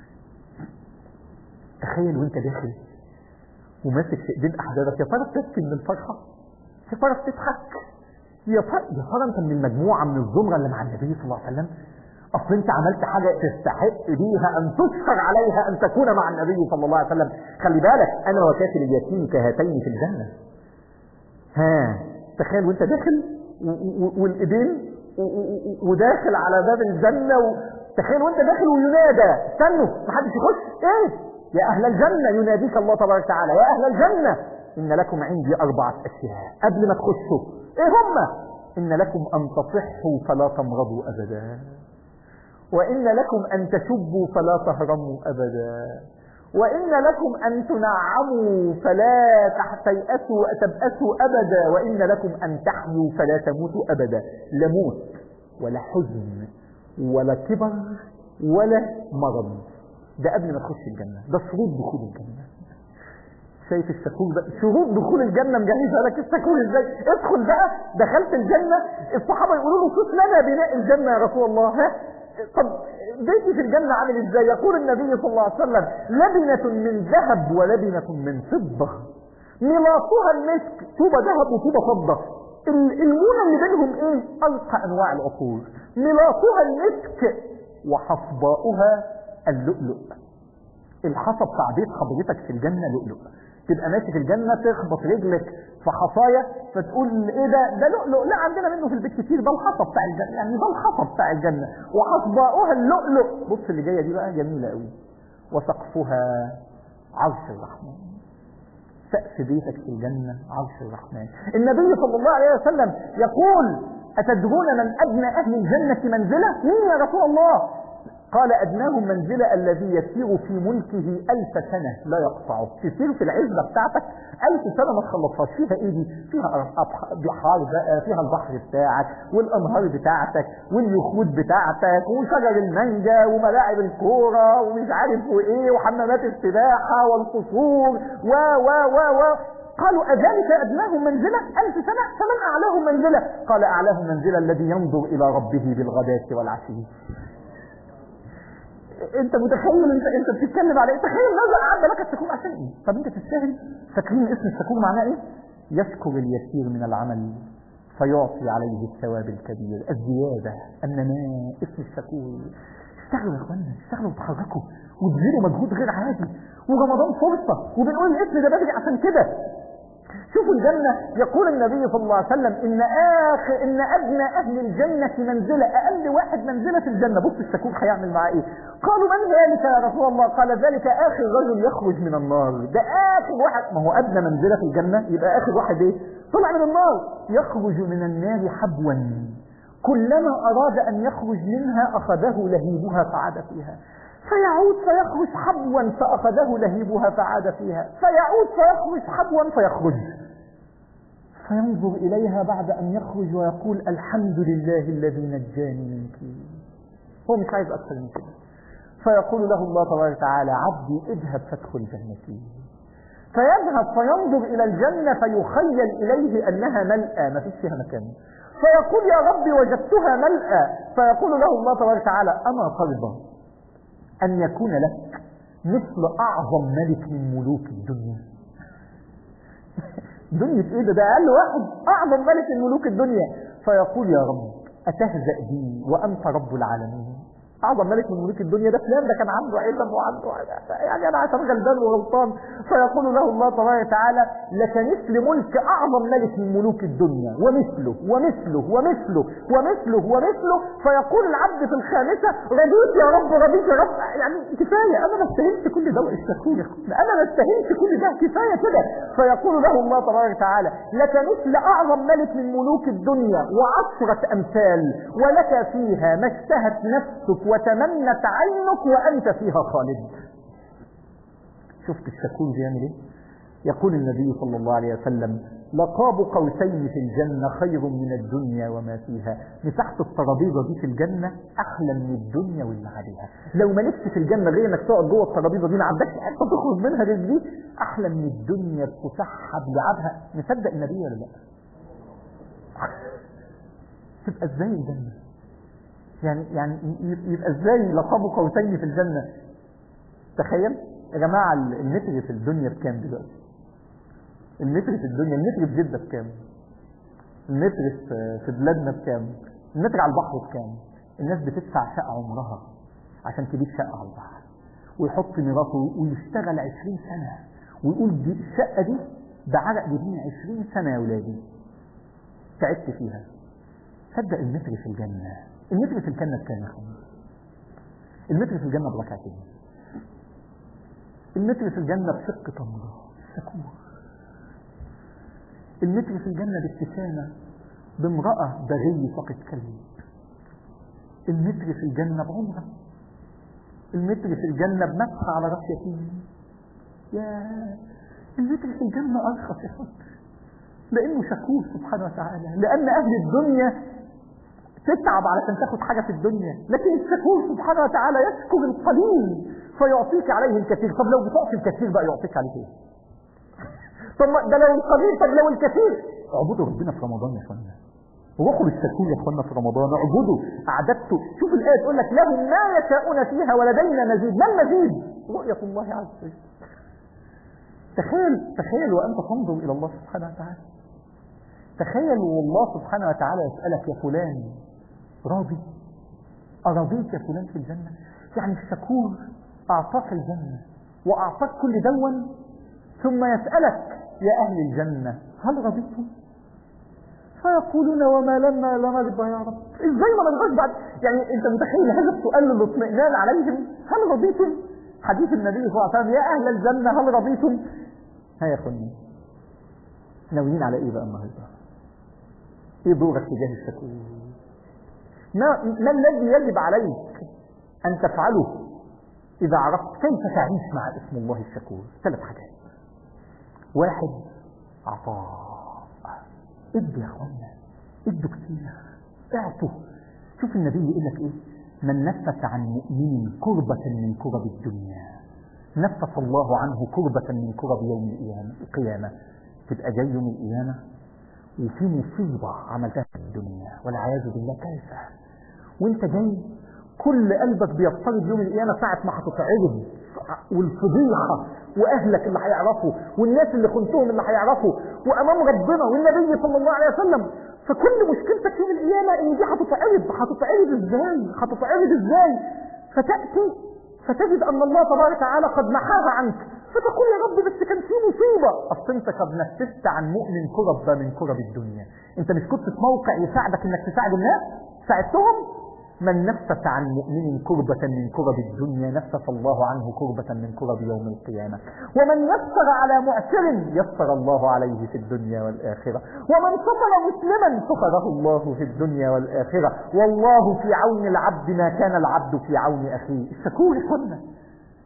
A: تخيل وانت داخل وماسك في ايدين احبابك يا ترى بتبكي من الفرحة يا ترى بتضحك يا ترى يا ترى انت من المجموعة من الزمرة اللي مع النبي صلى الله عليه وسلم اصل انت عملت حاجة تستحق بيها ان تشكر عليها ان تكون مع النبي صلى الله عليه وسلم خلي بالك انا وكافل اليتيم كهاتين في الجنة ها تخيل وانت داخل والايدين وداخل على باب الجنة تخيل وانت داخل وينادى استنوا محدش يخش ايه يا اهل الجنة يناديك الله تبارك وتعالى يا اهل الجنة ان لكم عندي اربعة اشياء قبل ما تخشوا ايه هم ان لكم ان تصحوا فلا تمرضوا ابدا وإن لكم أن تشبوا فلا تهرموا أبدا وإن لكم أن تنعموا فلا تيأسوا تبأسوا أبدا وإن لكم أن تحيوا فلا تموتوا أبدا لا موت ولا حزن ولا كبر ولا مرض ده قبل ما تخش الجنة ده شروط دخول الجنة شايف الشكور بقى شروط دخول الجنة مجهزها لك الشكور ازاي ادخل بقى دخلت الجنة الصحابة يقولوا له صوت لنا بناء الجنة يا رسول الله ها طب بيتي في الجنة عامل ازاي يقول النبي صلى الله عليه وسلم لبنة من ذهب ولبنة من فضة ملاطها المسك طوبة ذهب وطوبة فضة المونة اللي بينهم ايه ارقى انواع العطور ملاطها المسك وحصباؤها اللؤلؤ الحصى بتاع بيت حضرتك في الجنة لؤلؤ تبقى ماشي في الجنة تخبط رجلك في حصاية فتقول ايه ده ده لؤلؤ لا عندنا منه في البيت كتير ده الحصى بتاع الجنة يعني ده الحصى بتاع الجنة وحصباؤها اللؤلؤ بص اللي جاية دي بقى جميلة قوي وسقفها عرش الرحمن سقف بيتك في الجنة عرش الرحمن النبي صلى الله عليه وسلم يقول أتدرون من أدنى أهل الجنة منزلة مين يا رسول الله قال أدناهم منزلة الذي يسير في ملكه ألف سنة لا يقطعه تسير في العزة بتاعتك ألف سنة ما تخلصهاش فيها إيه دي فيها بحار بقى فيها البحر بتاعك والأنهار بتاعتك واليخوت بتاعتك وشجر المانجا وملاعب الكورة ومش عارف وإيه وحمامات السباحة والقصور و و و و قالوا أذلك أدناهم منزلة ألف سنة فمن أعلاهم منزلة قال أعلاهم منزلة الذي ينظر إلى ربه بالغداة والعشي انت متخيل انت انت بتتكلم على ايه تخيل ماذا اعد لك الشكور عشان ايه طب انت تستاهل فاكرين اسم الشكور معناه ايه يشكر اليسير من العمل فيعطي عليه الثواب الكبير الزيادة النماء اسم الشكور اشتغلوا يا اخوانا اشتغلوا وتحركوا وتبذلوا مجهود غير عادي ورمضان فرصة وبنقول الاسم ده بدري عشان كده شوفوا الجنة يقول النبي صلى الله عليه وسلم إن آخر إن أدنى أهل الجنة منزلة أقل واحد منزلة في الجنة بص الشكوك هيعمل معاه إيه قالوا من ذلك يا رسول الله قال ذلك آخر رجل يخرج من النار ده آخر واحد ما هو أدنى منزلة في الجنة يبقى آخر واحد إيه طلع من النار يخرج من النار حبوا كلما أراد أن يخرج منها أخذه لهيبها فعاد فيها فيعود فيخرج حبوا فأخذه لهيبها فعاد فيها فيعود فيخرج حبوا فيخرج فينظر إليها بعد أن يخرج ويقول الحمد لله الذي نجاني منك هو مش عايز أكثر من كده فيقول له الله تبارك وتعالى عبدي اذهب فادخل جنتي فيذهب فينظر إلى الجنة فيخيل إليه أنها ملأى ما فيش فيها مكان فيقول يا ربي وجدتها ملأى فيقول له الله تبارك وتعالى أما ترضى أن يكون لك مثل أعظم ملك من ملوك الدنيا دنيا ايه ده ده اقل واحد اعظم ملك من ملوك الدنيا فيقول يا رب اتهزأ بي وانت رب العالمين اعظم ملك من ملوك الدنيا ده فلان ده كان عنده علم وعنده يعني انا عشان غلبان وغلطان فيقول له الله تبارك وتعالى لك مثل ملك اعظم ملك من ملوك الدنيا ومثله ومثله ومثله ومثله ومثله فيقول العبد في الخامسه رضيت يا رب رضيت يا رب يعني كفايه انا ما استاهلش كل ده اشتكوا يا انا ما استاهلش كل ده كفايه كده فيقول له الله تبارك وتعالى لك مثل اعظم ملك من ملوك الدنيا وعشره امثال ولك فيها ما اشتهت نفسك وتمنت عينك وأنت فيها خالد شفت الشكور بيعمل ايه يقول النبي صلى الله عليه وسلم لقاب قوسين في الجنة خير من الدنيا وما فيها مساحة الترابيزة دي في الجنة أحلى من الدنيا واللي عليها لو ما نفسي في الجنة غير انك تقعد جوه الترابيزة دي ما عندكش حتى تخرج منها غير دي أحلى من الدنيا بتسحب لعبها نصدق النبي ولا لا؟ تبقى ازاي الجنة؟ يعني يعني يبقى ازاي لقب قوسين في الجنة تخيل يا جماعة المتر في الدنيا بكام دلوقتي المتر في الدنيا المتر في جدة بكام المتر في بلادنا بكام المتر على البحر بكام الناس بتدفع شقة عمرها عشان تجيب شقة على البحر ويحط ميراثه ويشتغل 20 سنة ويقول دي الشقة دي بعرق جبين 20 سنة يا ولادي تعبت فيها صدق المتر في الجنة المتر في الجنة بكام يا اخوان المتر في الجنة بركعتين المتر في الجنة بشق تمرة سكور المتر في الجنة بابتسامة بامرأة بغي فقط كلب المتر في الجنة بعمرة المتر في الجنة بمسح على راس يتيم يا المتر في الجنة أرخص يا فكر لأنه شكور سبحانه وتعالى لأن أهل الدنيا تتعب علشان تاخد حاجة في الدنيا لكن الشكور سبحانه وتعالى يشكر القليل فيعطيك عليه الكثير طب لو بتعطي الكثير بقى يعطيك عليه ايه طب ده لو القليل طب لو الكثير اعبدوا ربنا في رمضان يا اخوانا روحوا للشكور يا اخوانا في رمضان اعبدوا اعددتوا شوف الايه تقول لك لهم ما يشاءون فيها ولدينا مزيد ما المزيد رؤيه الله عز وجل تخيل تخيل وانت تنظر الى الله سبحانه وتعالى تخيل والله سبحانه وتعالى يسالك يا فلان راضي أرضيت يا فلان في الجنة يعني الشكور أعطاك الجنة وأعطاك كل دون ثم يسألك يا أهل الجنة هل رضيتم فيقولون وما لنا لنرضى يا رب ازاي ما نرضاش بعد يعني انت متخيل هذا السؤال للاطمئنان عليهم هل رضيتم حديث النبي صلى الله عليه وسلم يا اهل الجنه هل رضيتم ها يا اخواني ناويين على ايه بقى النهارده ايه دورك تجاه الشكور ما, ما الذي يجب عليك أن تفعله إذا عرفت كيف تعيش مع اسم الله الشكور ثلاث حاجات واحد عطاء ادوا يا اخوانا ادوا كتير اعطوا شوف النبي يقول لك ايه من نفس عن مؤمن كربة من كرب الدنيا نفس الله عنه كربة من كرب يوم القيامة تبقى جاي يوم القيامة وفي مصيبة عملتها في الدنيا والعياذ بالله كارثة وانت جاي كل قلبك بيضطرب يوم القيامة ساعة ما هتتعرض والفضيحة واهلك اللي هيعرفوا والناس اللي خنتهم اللي هيعرفوا وامام ربنا والنبي صلى الله عليه وسلم فكل مشكلتك يوم القيامة ان دي هتتعرض هتتعرض ازاي هتتعرض ازاي فتأتي فتجد ان الله تبارك وتعالى قد محاها عنك فتقول يا رب بس كان في مصيبة اصل انت قد نفست عن مؤمن كرب من كرب الدنيا انت مش كنت في موقع يساعدك انك تساعد الناس ساعدتهم من نفس عن مؤمن كربة من كرب الدنيا نفس الله عنه كربة من كرب يوم القيامة ومن يسر على معسر يسر الله عليه في الدنيا والآخرة ومن ستر مسلما ستره الله في الدنيا والآخرة والله في عون العبد ما كان العبد في عون أخيه الشكور إخوانا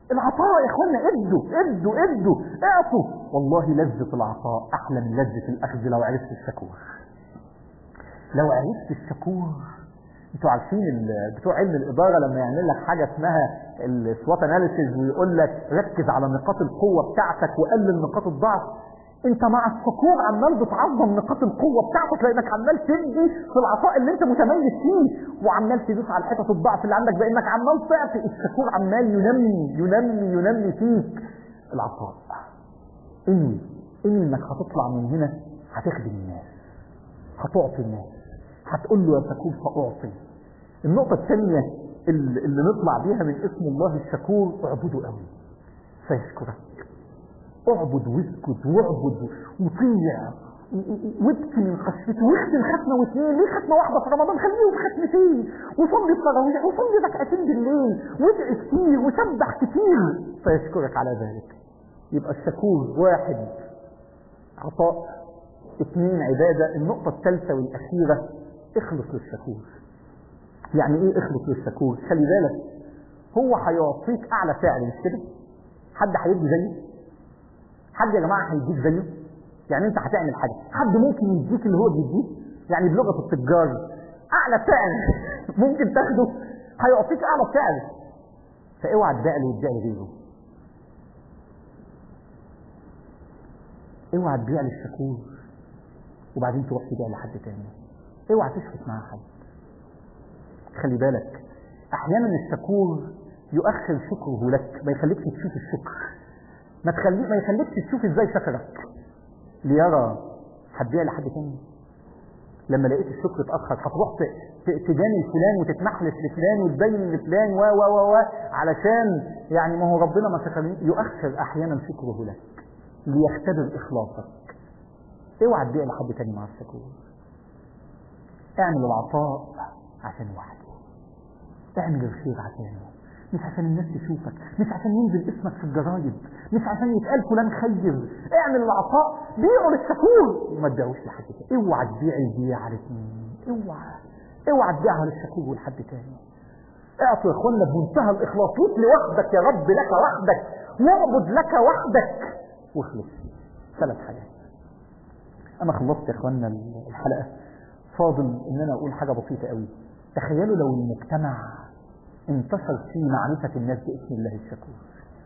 A: العطاء يا اخوانا ادوا ادوا ادوا اعطوا والله لذة العطاء احلى من لذة الاخذ لو عرفت الشكور لو عرفت الشكور انتوا عارفين بتوع علم الاداره لما يعمل لك حاجه اسمها السوات اناليسيز ويقول لك ركز على نقاط القوه بتاعتك وقلل نقاط الضعف انت مع الشكور عمال بتعظم نقاط القوه بتاعتك لانك عمال تدي في العطاء اللي انت متميز فيه وعمال تدوس على حتت الضعف اللي عندك بانك عمال تعطي الشكور عمال ينمي ينمي ينمي فيك العطاء انوي انوي انك هتطلع من هنا هتخدم الناس هتعطي الناس هتقول له يا شكور فاعطي النقطة الثانية اللي, اللي نطلع بيها من اسم الله الشكور اعبده قوي فيشكرك اعبد واسكت واعبد وطيع وابكي من خشيته واختم ختمه واثنين ليه ختمه واحده في رمضان خليهم ختمتين وصلي التراويح وصلي ركعتين بالليل وادعي كتير وسبح كتير فيشكرك على ذلك يبقى الشكور واحد عطاء اثنين عبادة النقطة الثالثة والأخيرة اخلص للشكور يعني ايه اخلص للشكور خلي بالك هو هيعطيك اعلى سعر مش كده حد هيدي زيه حد يا جماعه هيديك زيه يعني انت هتعمل حاجه حد ممكن يديك اللي هو بيديه يعني بلغه التجار اعلى سعر ممكن تاخده هيعطيك اعلى سعر فاوعى تبيع له وتبيع لغيره اوعى تبيع للشكور وبعدين تروح تبيع لحد تاني اوعى تشفت مع حد خلي بالك احيانا الشكور يؤخر شكره لك ما يخليكش تشوف الشكر ما تخليك ما يخليكش تشوف ازاي شكرك ليرى هتبيع لحد تاني لما لقيت الشكر اتاخر هتروح تجاني فلان وتتنحلف لفلان وتبين لفلان و و و و علشان يعني ما هو ربنا ما شكرني يؤخر احيانا شكره لك ليختبر اخلاصك اوعى تبيع لحد تاني مع الشكور اعمل العطاء عشان وحده اعمل الخير عشانه مش عشان الناس تشوفك مش عشان ينزل اسمك في الجرايد مش عشان يتقال فلان خير اعمل العطاء بيعه للشكور وما تبيعوش لحد تاني اوعى تبيع البيع الاثنين اوعى اوعى تبيعها للشكور ولحد تاني اعطوا يا اخوانا بمنتهى الاخلاص ليك لوحدك يا رب لك وحدك واعبد لك وحدك واخلص ثلاث حاجات انا خلصت يا اخوانا الحلقه فاضل ان انا اقول حاجه بسيطه قوي تخيلوا لو المجتمع انتشر فيه معرفة الناس باسم الله الشكور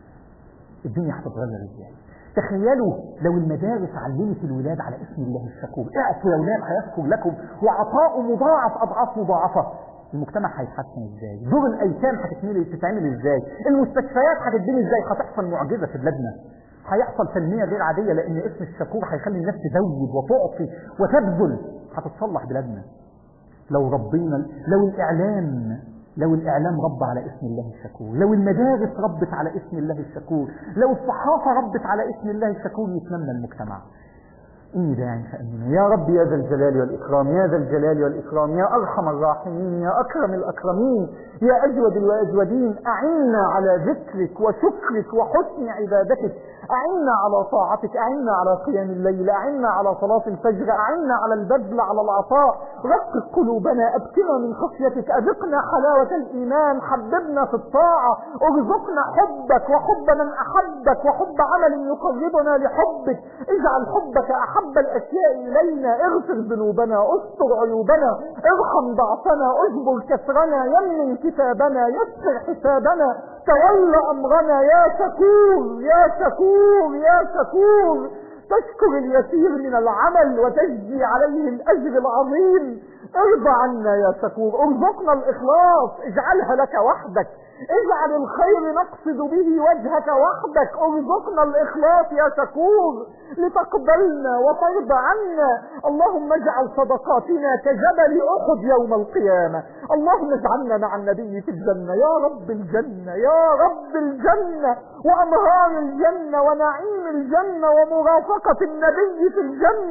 A: الدنيا هتتغير ازاي تخيلوا لو المدارس علمت الولاد على اسم الله الشكور اعطوا يا ولاد هيشكر لكم وعطاء مضاعف اضعاف مضاعفة المجتمع هيتحسن ازاي دور الايتام هتتعمل تتعمل ازاي المستشفيات هتتبني ازاي هتحصل معجزة في بلادنا هيحصل تنمية غير عادية لان اسم الشكور هيخلي الناس تزود وتعطي وتبذل هتتصلح بلادنا لو ربنا لو الاعلام لو الإعلام رب على اسم الله الشكور لو المدارس ربت على اسم الله الشكور لو الصحافة ربت على اسم الله الشكور يتمنى المجتمع إني داعي فأمنوا يا رب يا ذا الجلال والإكرام يا ذا الجلال والإكرام يا أرحم الراحمين يا أكرم الأكرمين يا أجود الأجودين أعنا على ذكرك وشكرك وحسن عبادتك أعنا على طاعتك أعنا على قيام الليل أعنا على صلاة الفجر أعنا على البذل على العطاء رقق قلوبنا أبكنا من خشيتك أذقنا حلاوة الإيمان حببنا في الطاعة ارزقنا حبك وحب من أحبك وحب عمل يقربنا لحبك اجعل حبك أحب الأشياء إلينا اغفر ذنوبنا استر عيوبنا ارحم ضعفنا اجبر كسرنا يمن كتابنا يسر حسابنا تول أمرنا يا شكور يا شكور يا شكور تشكر اليسير من العمل وتجزي عليه الأجر العظيم ارضى عنا يا شكور ارزقنا الإخلاص اجعلها لك وحدك اجعل الخير نقصد به وجهك وحدك ارزقنا الإخلاص يا شكور لتقبلنا وترضى عنا اللهم اجعل صدقاتنا كجبل أحد يوم القيامة اللهم اجعلنا مع النبي في الجنة يا رب الجنة يا رب الجنة وأنهار الجنة ونعيم الجنة ومرافقة النبي في الجنة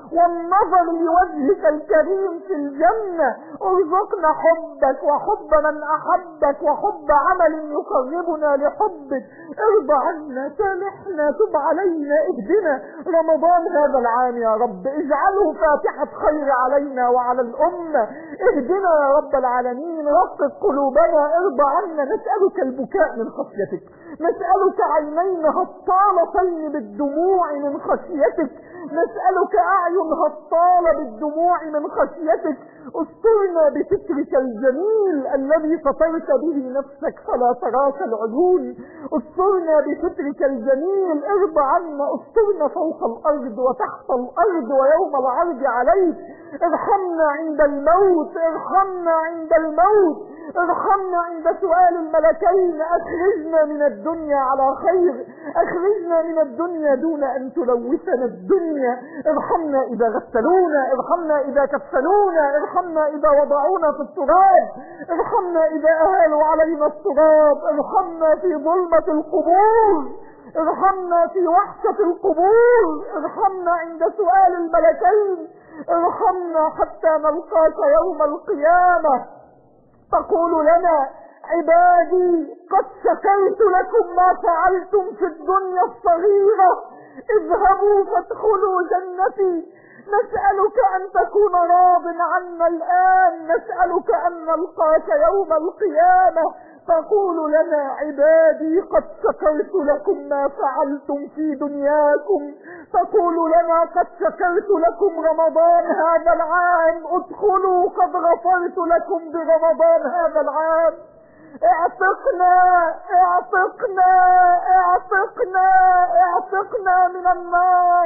B: والنظر لوجهك الكريم في الجنة ارزقنا حبك وحب من أحبك وحب عمل يقربنا لحبك ارضى عنا سامحنا تب علينا اهدنا رمضان هذا العام يا رب اجعله فاتحة خير علينا وعلى الأمة اهدنا يا رب العالمين رقق قلوبنا ارضى عنا نسألك البكاء من خشيتك نسألك عينين هطالتين بالدموع من خشيتك نسألك أعين هطالة بالدموع من خشيتك استرنا بسترك الجميل الذي سترت به نفسك فلا تراك العيون استرنا بسترك الجميل ارضى عنا استرنا فوق الأرض وتحت الأرض ويوم العرض عليك ارحمنا عند الموت ارحمنا عند الموت ارحمنا عند سؤال الملكين اخرجنا من الدنيا على خير اخرجنا من الدنيا دون ان تلوثنا الدنيا ارحمنا اذا غسلونا ارحمنا اذا كفنونا ارحمنا اذا وضعونا في التراب ارحمنا اذا اهالوا علينا التراب ارحمنا في ظلمة القبور ارحمنا في وحشة القبور ارحمنا عند سؤال الملكين ارحمنا حتى نلقاك يوم القيامة تقول لنا عبادي قد شكرت لكم ما فعلتم في الدنيا الصغيرة اذهبوا فادخلوا جنتي نسألك أن تكون راض عنا الآن نسألك أن نلقاك يوم القيامة تقول لنا عبادي قد شكرت لكم ما فعلتم في دنياكم تقول لنا قد شكرت لكم رمضان هذا العام ادخلوا قد غفرت لكم برمضان هذا العام اعتقنا اعتقنا اعتقنا اعتقنا من النار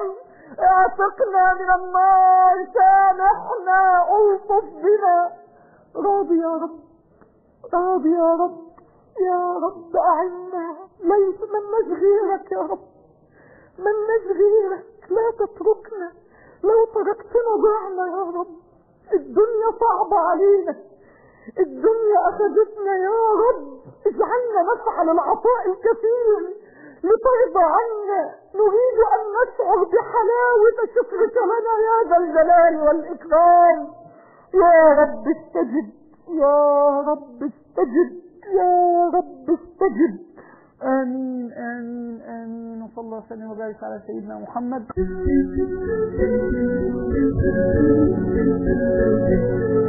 B: اعتقنا من النار سامحنا الطف بنا راضي يا رب راضي يا رب يا رب أعنا ليس من نجغيرك يا رب من نجغيرك لا تتركنا لو تركتنا ضعنا يا رب الدنيا صعبة علينا الدنيا أخذتنا يا رب اجعلنا نفعل العطاء الكثير لترضى عنا نريد أن نشعر بحلاوة شكرك لنا يا ذا الجلال والإكرام يا رب استجب يا رب استجب يا رب استجب آمين آمين آمين وصلى الله وسلم وبارك على سيدنا محمد